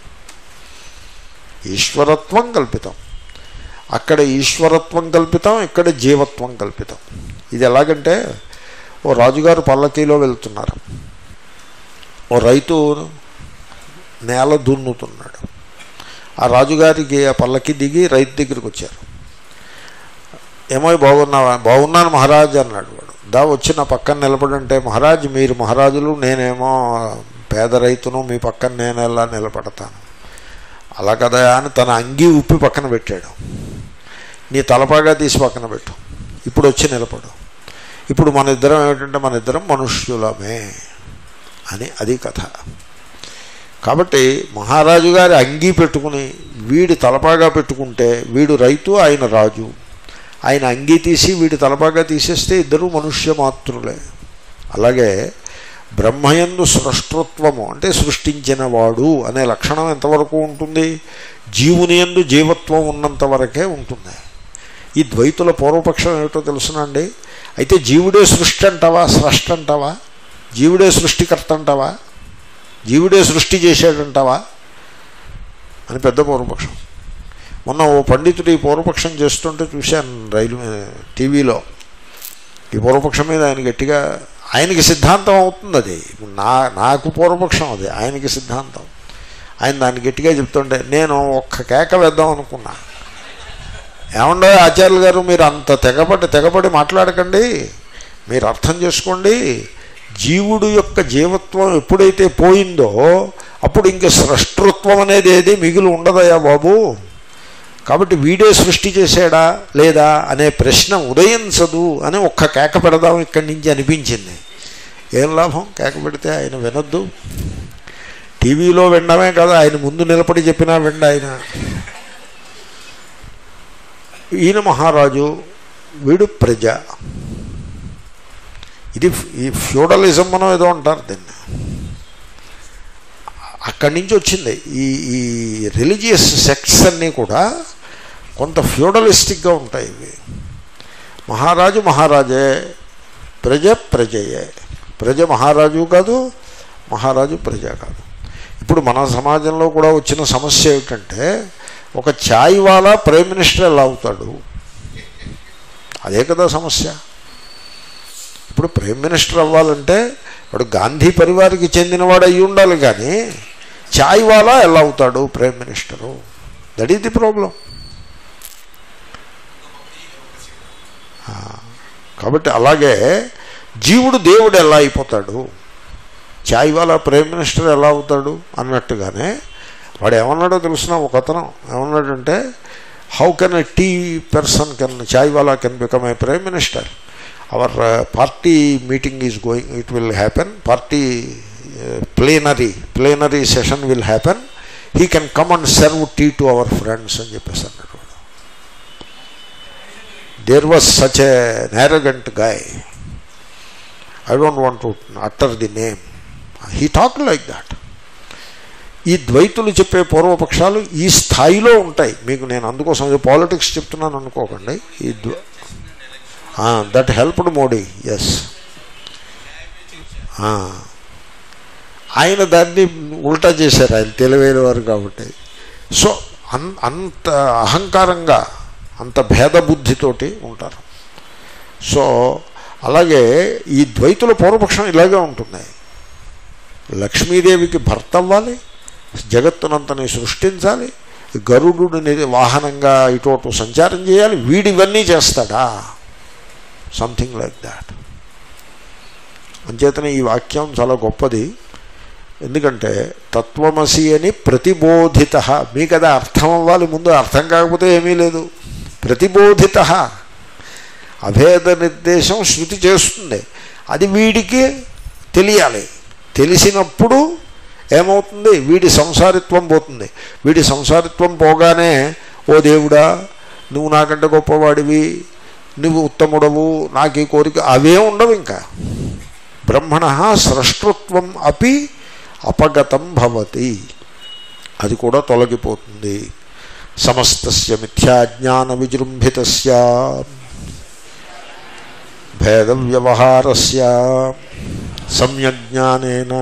ఈశ్వరత్వం కల్పితం అక్కడ ఈశ్వరత్వం కల్పితం ఇక్కడ జీవత్వం కల్పితం ఇది ఎలాగంటే ఓ రాజుగారు పల్లకీలో వెళ్తున్నారు ఓ రైతు నేల దున్నుతున్నాడు ఆ రాజుగారికి ఆ పల్లకి దిగి రైతు దగ్గరికి వచ్చారు ఏమో బాగున్నావా బాగున్నాను మహారాజ్ అన్నాడు వాడు దా వచ్చి నా పక్కన నిలబడంటే మహారాజ్ మీరు మహారాజులు నేనేమో పేద రైతును మీ పక్కన నేను ఎలా నిలబడతాను అలా కదా అని తన అంగీ ఉప్పి పక్కన పెట్టాడు నీ తలపాగా తీసి పక్కన పెట్టు ఇప్పుడు వచ్చి నిలబడు ఇప్పుడు మన ఇద్దరం ఏమిటంటే మన ఇద్దరం మనుష్యులమే అని అది కథ కాబట్టి మహారాజు గారి అంగీ పెట్టుకుని వీడి తలపాగా పెట్టుకుంటే వీడు రైతు ఆయన రాజు ఆయన అంగీ తీసి వీడి తలపాగా తీసేస్తే ఇద్దరు మనుష్య మాతృలే అలాగే బ్రహ్మయందు సృష్టత్వము అంటే సృష్టించిన వాడు అనే లక్షణం ఎంతవరకు ఉంటుంది జీవుని ఎందు జీవత్వం ఉన్నంత వరకే ఉంటుంది ఈ ద్వైతుల పూర్వపక్షం ఏమిటో తెలుసునండి అయితే జీవుడే సృష్టి అంటావా స్రష్ట అంటావా జీవుడే సృష్టికర్త అంటావా జీవుడే సృష్టి చేశాడంటావా అని పెద్ద పూర్వపక్షం మొన్న ఓ పండితుడు ఈ పూర్వపక్షం చేస్తుంటే చూశాను రైలు టీవీలో ఈ పూర్వపక్షం మీద ఆయన గట్టిగా ఆయనకి సిద్ధాంతం అవుతుంది అది నా నాకు పూర్వపక్షం అది ఆయనకి సిద్ధాంతం ఆయన దాన్ని గట్టిగా చెప్తుంటే నేను ఒక్క కేక వేద్దాం అనుకున్నా ఏమండో ఆచార్యులు గారు మీరు అంత తెగపడి తెగపడి మాట్లాడకండి మీరు అర్థం చేసుకోండి జీవుడు యొక్క జీవత్వం ఎప్పుడైతే పోయిందో అప్పుడు ఇంక సృష్టృత్వం అనేది ఏది మిగిలి ఉండదయా బాబు కాబట్టి వీడే సృష్టి చేశాడా లేదా అనే ప్రశ్న ఉదయించదు అని ఒక్క కేక పెడదాం ఇక్కడి నుంచి అనిపించింది ఏం లాభం కేక పెడితే ఆయన వినొద్దు టీవీలో వినడమే కదా ఆయన ముందు నిలబడి చెప్పినా విండ ఆయన ఈయన మహారాజు వీడు ప్రజ ఇది ఈ ఫ్యూడలిజం మనం ఏదో అంటారు దీన్ని అక్కడి నుంచి వచ్చింది ఈ ఈ రిలీజియస్ సెక్ట్స్ అన్నీ కూడా కొంత ఫ్యూడలిస్టిక్గా ఉంటాయి ఇవి మహారాజు మహారాజే ప్రజ ప్రజయే ప్రజ మహారాజు కాదు మహారాజు ప్రజ కాదు ఇప్పుడు మన సమాజంలో కూడా వచ్చిన సమస్య ఏమిటంటే ఒక ఛాయ్ వాలా ప్రైమ్ మినిస్టర్ ఎలా అవుతాడు అదే కదా సమస్య ఇప్పుడు ప్రైమ్ మినిస్టర్ అవ్వాలంటే వాడు గాంధీ పరివారికి చెందినవాడు అయి ఉండాలి కానీ ఛాయ్ వాలా ఎలా అవుతాడు prime minister that is the problem కాబట్టి అలాగే జీవుడు దేవుడు ఎలా అయిపోతాడు ఛాయ్ వాలా ప్రైమ్ మినిస్టర్ ఎలా అవుతాడు అన్నట్టుగానే వాడు ఏమన్నాడో తెలుసిన ఒక అతను ఏమన్నాడంటే how can a tea person can chai wala can become a prime minister our party meeting is going it will happen party plenary plenary session will happen he can come and serve tea to our friends అని చెప్పేసి అన్నాడు వాడు there was such a arrogant guy I don't want to utter the name he talk like that ఈ ద్వైతులు చెప్పే పూర్వపక్షాలు ఈ స్థాయిలో ఉంటాయి మీకు నేను అందుకోసం పాలిటిక్స్ చెప్తున్నాను అనుకోకండి ఈ ద్వ దట్ హెల్ప్డ్ మోడీ ఎస్ ఆయన దాన్ని ఉల్టా చేశారు ఆయన తెలివైన వారు కాబట్టి సో అన్ అంత అహంకారంగా అంత భేద బుద్ధితోటి ఉంటారు సో అలాగే ఈ ద్వైతుల పూర్వపక్షం ఇలాగే ఉంటుంది లక్ష్మీదేవికి భర్త అవ్వాలి జగత్తునంతని సృష్టించాలి గరుడుని వాహనంగా ఇటు సంచారం చేయాలి వీడివన్నీ చేస్తాడా సంథింగ్ లైక్ దాట్ అంచేతనే ఈ వాక్యం చాలా గొప్పది ఎందుకంటే తత్వమసి అని ప్రతిబోధిత మీకు అది అర్థం అవ్వాలి ముందు అర్థం కాకపోతే ఏమీ లేదు ప్రతిబోధిత అభేద నిర్దేశం శృతి చేస్తుంది అది వీడికి తెలియాలి తెలిసినప్పుడు ఏమవుతుంది వీడి సంసారిత్వం పోతుంది వీడి సంసారిత్వం పోగానే ఓ దేవుడా నువ్వు నాకంటే గొప్పవాడివి నువ్వు ఉత్తముడవు నాకు ఈ కోరిక అవే ఉండవు ఇంకా బ్రహ్మణ స్రష్టృత్వం అపి అపగతం భవతి అది కూడా తొలగిపోతుంది సమస్తస్య మిథ్యాజ్ఞాన విజృంభితస్య భేద వ్యవహారస్య సమ్యజ్ఞానేన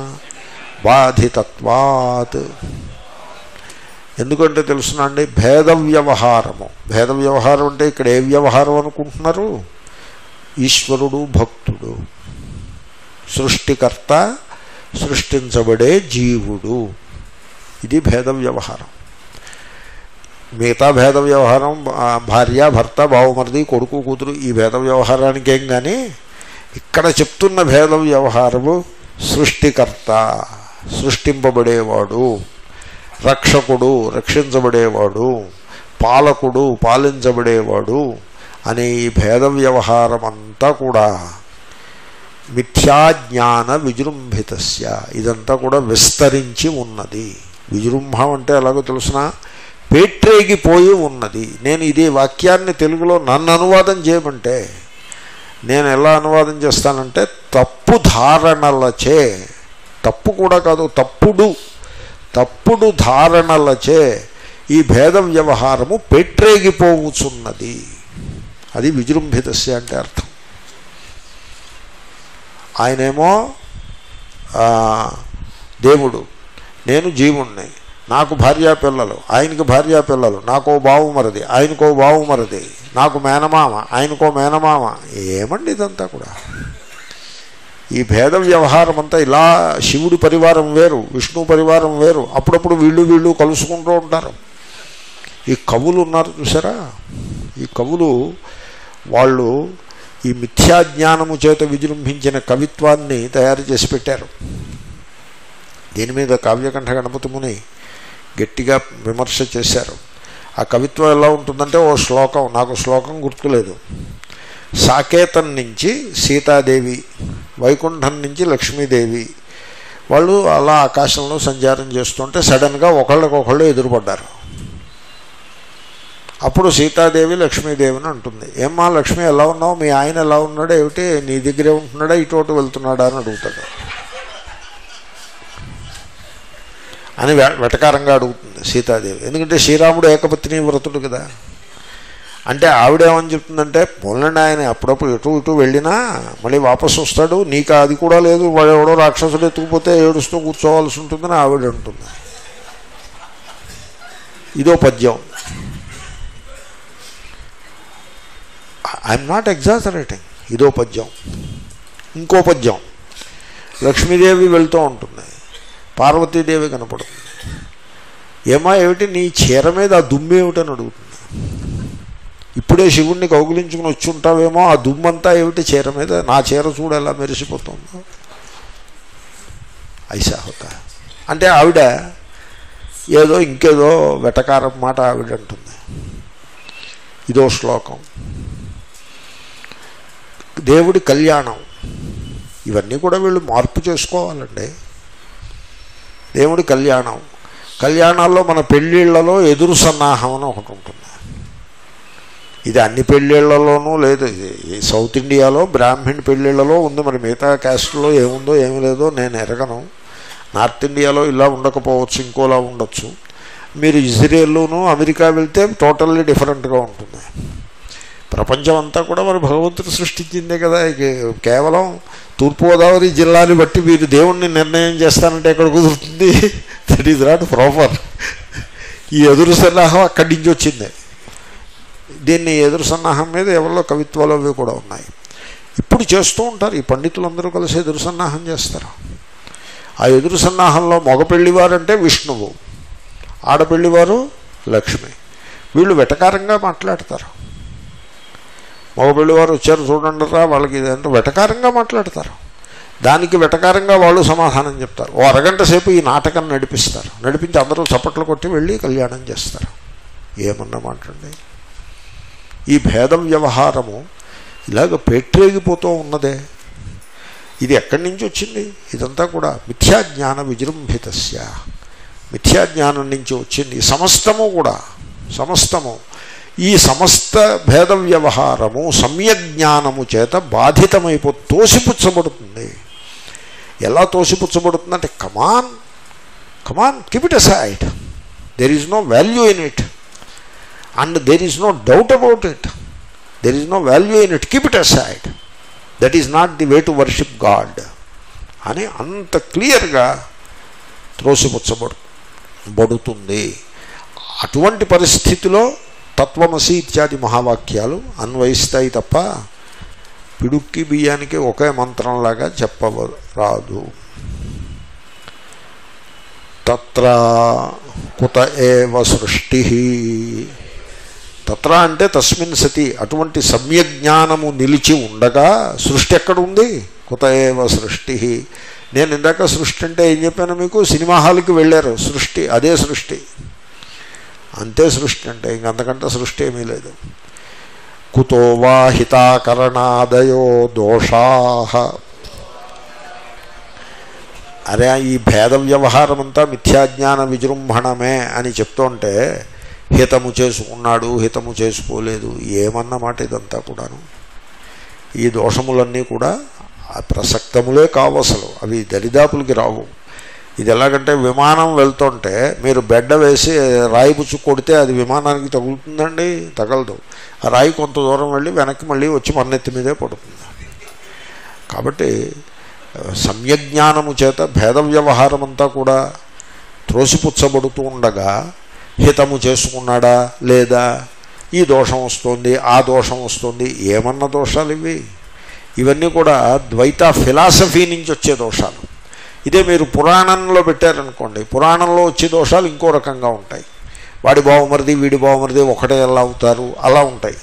బాధితత్వాత్ ఎందుకంటే తెలుసునండి భేద వ్యవహారము భేద వ్యవహారం అంటే ఇక్కడ ఏ వ్యవహారం అనుకుంటున్నారు ఈశ్వరుడు భక్తుడు సృష్టికర్త సృష్టించబడే జీవుడు ఇది భేద వ్యవహారం మిగతా భేద వ్యవహారం ఆ, భార్య భర్త బావమరిది కొడుకు కూతురు ఈ భేద వ్యవహారానికి ఏం కానీ ఇక్కడ చెప్తున్న భేద వ్యవహారము సృష్టికర్త సృష్టింపబడేవాడు రక్షకుడు రక్షించబడేవాడు పాలకుడు పాలించబడేవాడు అనే ఈ భేద వ్యవహారం అంతా కూడా మిథ్యాజ్ఞాన విజృంభితస్య ఇదంతా కూడా విస్తరించి ఉన్నది విజృంభం అంటే ఎలాగో తెలుసిన పేట్రేగిపోయి ఉన్నది నేను ఇదే వాక్యాన్ని తెలుగులో నన్ను అనువాదం చేయమంటే నేను ఎలా అనువాదం చేస్తానంటే తప్పు ధారణలచే తప్పు కూడా కాదు తప్పుడు తప్పుడు ధారణలచే ఈ భేద వ్యవహారము పేట్రేగిపోవుచున్నది అది విజృంభితస్య అంటే అర్థం ఆయనేమో ఆ, దేవుడు నేను జీవుణ్ణి నాకు భార్యా పిల్లలు ఆయనకి భార్యా పిల్లలు నాకో బావు మరది ఆయనకో బావు మరది నాకు మేనమామ ఆయనకో మేనమామ ఏమండి ఇదంతా కూడా ఈ భేద వ్యవహారం అంతా ఇలా శివుడి పరివారం వేరు విష్ణు పరివారం వేరు అప్పుడప్పుడు వీళ్ళు వీళ్ళు కలుసుకుంటూ ఉంటారు ఈ కవులు ఉన్నారు చూసారా ఈ కవులు వాళ్ళు ఈ మిథ్యాజ్ఞానము చేత విజృంభించిన కవిత్వాన్ని తయారు చేసి పెట్టారు దీని మీద కావ్యకంఠ గణపతి ముని గట్టిగా విమర్శ చేశారు ఆ కవిత్వం ఎలా ఉంటుందంటే ఓ శ్లోకం నాకు శ్లోకం గుర్తులేదు సాకేతం నుంచి సీతాదేవి వైకుంఠం నుంచి లక్ష్మీదేవి వాళ్ళు అలా ఆకాశంలో సంచారం చేస్తుంటే సడన్గా ఒకళ్ళకొకళ్ళు ఎదురుపడ్డారు అప్పుడు సీతాదేవి లక్ష్మీదేవిని అంటుంది ఏమ్మా లక్ష్మి ఎలా ఉన్నావు మీ ఆయన ఎలా ఉన్నాడో ఏమిటి నీ దగ్గరే ఉంటున్నాడా ఇటు అటు వెళ్తున్నాడా అని అడుగుతాడు అని వె- వెటకారంగా అడుగుతుంది సీతాదేవి ఎందుకంటే శ్రీరాముడు ఏకపత్ని వ్రతుడు కదా అంటే ఆవిడేమని చెప్తుందంటే పోలండి ఆయన అప్పుడప్పుడు ఇటు ఇటు వెళ్ళినా మళ్ళీ వాపసు వస్తాడు నీకు అది కూడా లేదు వాడు ఎవడో రాక్షసుడు ఎత్తుకుపోతే ఏడుస్తూ కూర్చోవాల్సి ఉంటుందని ఆవిడ అంటుంది ఇదో పద్యం ఐఎమ్ నాట్ ఎగ్జాజరేటింగ్ ఇదో పద్యం ఇంకో పద్యం లక్ష్మీదేవి వెళ్తూ ఉంటుంది పార్వతీదేవి కనపడుతుంది ఏమా ఏమిటి నీ చీర మీద ఆ దుమ్ము ఏమిటని అడుగుతుంది ఇప్పుడే శివుణ్ణి కౌగులించుకుని వచ్చి ఉంటావేమో ఆ దుమ్మంతా ఏమిటి చీర మీద నా చీర చూడు ఎలా మెరిసిపోతుందో ఐసా హోతా అంటే ఆవిడ ఏదో ఇంకేదో వెటకారం మాట ఆవిడ అంటుంది ఇదో శ్లోకం దేవుడి కళ్యాణం ఇవన్నీ కూడా వీళ్ళు మార్పు చేసుకోవాలండి దేవుడి కళ్యాణం కళ్యాణాల్లో మన పెళ్ళిళ్ళలో ఎదురు సన్నాహం అని ఒకటి ఉంటుంది ఇది అన్ని పెళ్ళిళ్ళలోనూ లేదు ఇది ఈ సౌత్ ఇండియాలో బ్రాహ్మణ్ పెళ్ళిళ్ళలో ఉంది మరి మిగతా క్యాస్ట్లో ఏముందో ఏమి లేదో నేను ఎరగను నార్త్ ఇండియాలో ఇలా ఉండకపోవచ్చు ఇంకోలా ఉండొచ్చు మీరు ఇజ్రాయెల్లోనూ అమెరికా వెళ్తే టోటల్లీ డిఫరెంట్గా ఉంటుంది ప్రపంచం అంతా కూడా మరి భగవంతుడు సృష్టించిందే కదా ఇక కేవలం తూర్పుగోదావరి జిల్లాని బట్టి మీరు దేవుణ్ణి నిర్ణయం చేస్తానంటే ఎక్కడ కుదురుతుంది దట్ ఈజ్ నాట్ ప్రాపర్ ఈ ఎదురు సన్నాహం అక్కడి నుంచి వచ్చింది దీన్ని ఎదురు సన్నాహం మీద ఎవరిలో కవిత్వాలు అవి కూడా ఉన్నాయి ఇప్పుడు చేస్తూ ఉంటారు ఈ పండితులందరూ కలిసి ఎదురు సన్నాహం చేస్తారు ఆ ఎదురు సన్నాహంలో మగ పెళ్లివారంటే విష్ణువు ఆడపెళ్లివారు లక్ష్మి వీళ్ళు వెటకారంగా మాట్లాడతారు మగపిల్లి వారు వచ్చారు చూడండి రా వాళ్ళకి ఇదంతా వెటకారంగా మాట్లాడతారు దానికి వెటకారంగా వాళ్ళు సమాధానం చెప్తారు ఓ అరగంట సేపు ఈ నాటకం నడిపిస్తారు నడిపించి అందరూ చప్పట్లు కొట్టి వెళ్ళి కళ్యాణం చేస్తారు ఏమన్నా మాట్లాడండి ఈ భేద వ్యవహారము ఇలాగ పేట్రేగిపోతూ ఉన్నదే ఇది ఎక్కడి నుంచి వచ్చింది ఇదంతా కూడా మిథ్యాజ్ఞాన విజృంభితస్య మిథ్యాజ్ఞానం నుంచి వచ్చింది సమస్తము కూడా సమస్తము ఈ సమస్త భేద వ్యవహారము సమ్యజ్ఞానము చేత బాధితమైపో తోసిపుచ్చబడుతుంది ఎలా తోసిపుచ్చబడుతుందంటే come on come on keep it aside there is no value in it and there is no doubt about it there is no value in it keep it aside that is not the way to worship God అని అంత క్లియర్గా త్రోసిపుచ్చబడు బడుతుంది అటువంటి పరిస్థితిలో తత్వమసి ఇత్యాది మహావాక్యాలు అన్వయిస్తాయి తప్ప పిడుక్కి బియ్యానికి ఒకే మంత్రంలాగా చెప్పరాదు తత్ర కుత ఏవ సృష్టి తత్ర అంటే తస్మిన్ సతి అటువంటి సమ్యజ్ఞానము నిలిచి ఉండగా సృష్టి ఎక్కడ ఉంది కుత ఏవ సృష్టి నేను ఇందాక సృష్టి అంటే ఏం చెప్పాను మీకు సినిమా హాల్కి వెళ్ళారు సృష్టి అదే సృష్టి అంతే సృష్టి అంటే ఇంకంతకంటే సృష్టి ఏమీ లేదు కుతో వా హితాకరణాదయో దోషా అరే ఈ భేద వ్యవహారం అంతా మిథ్యాజ్ఞాన విజృంభణమే అని చెప్తుంటే హితము చేసుకున్నాడు హితము చేసుకోలేదు ఏమన్నమాట ఇదంతా కూడాను ఈ దోషములన్నీ కూడా ఆ ప్రసక్తములే కావు అసలు అవి దరిదాపులకి రావు ఇది ఎలాగంటే విమానం వెళ్తుంటే మీరు బెడ్డ వేసి రాయి పుచ్చు కొడితే అది విమానానికి తగులుతుందండి తగలదు ఆ రాయి కొంత దూరం వెళ్ళి వెనక్కి మళ్ళీ వచ్చి మన్నెత్తి మీదే పడుతుంది కాబట్టి సమ్యజ్ఞానము చేత భేద వ్యవహారం అంతా కూడా త్రోసిపుచ్చబడుతూ ఉండగా హితము చేసుకున్నాడా లేదా ఈ దోషం వస్తుంది ఆ దోషం వస్తుంది ఏమన్న దోషాలు ఇవి ఇవన్నీ కూడా ద్వైత ఫిలాసఫీ నుంచి వచ్చే దోషాలు ఇదే మీరు పురాణంలో పెట్టారనుకోండి పురాణంలో వచ్చే దోషాలు ఇంకో రకంగా ఉంటాయి వాడి బావమరిది వీడి బావమరిది ఒకటే ఎలా అవుతారు అలా ఉంటాయి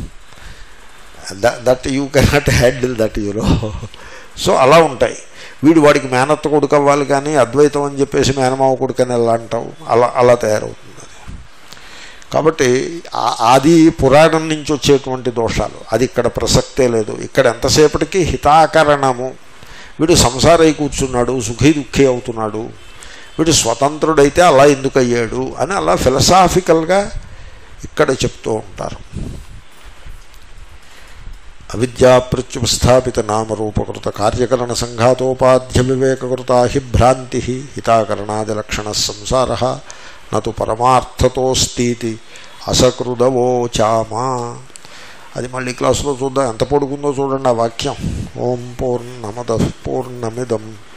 that you cannot handle that యూలో సో అలా ఉంటాయి వీడు వాడికి మేనత్త కొడుకు అవ్వాలి కానీ అద్వైతం అని చెప్పేసి మేనమావ కొడుకు అని ఎలా అంటావు అలా అలా తయారవుతుంది అది కాబట్టి అది పురాణం నుంచి వచ్చేటువంటి దోషాలు అది ఇక్కడ ప్రసక్తే లేదు ఇక్కడ ఎంతసేపటికి హితాకరణము వీడు సంసారై కూర్చున్నాడు సుఖీ దుఃఖీ అవుతున్నాడు వీడు స్వతంత్రుడైతే అలా ఎందుకు అయ్యాడు అని అలా ఫిలసాఫికల్గా ఇక్కడ చెప్తూ ఉంటారు అవిద్యా ప్రత్యుపస్థాపిత నామరూపకృత కార్యకరణ సంఘాతోపాధ్య వివేకకృత హి భ్రాంతి హితాకరణాది లక్షణ సంసార నటు పరమార్థతోస్తీతి అసకృదవోచామా అది మళ్ళీ క్లాసులో చూద్దాం ఎంత పొడుగుందో చూడండి ఆ వాక్యం ఓం పూర్ణమద పూర్ణమిదం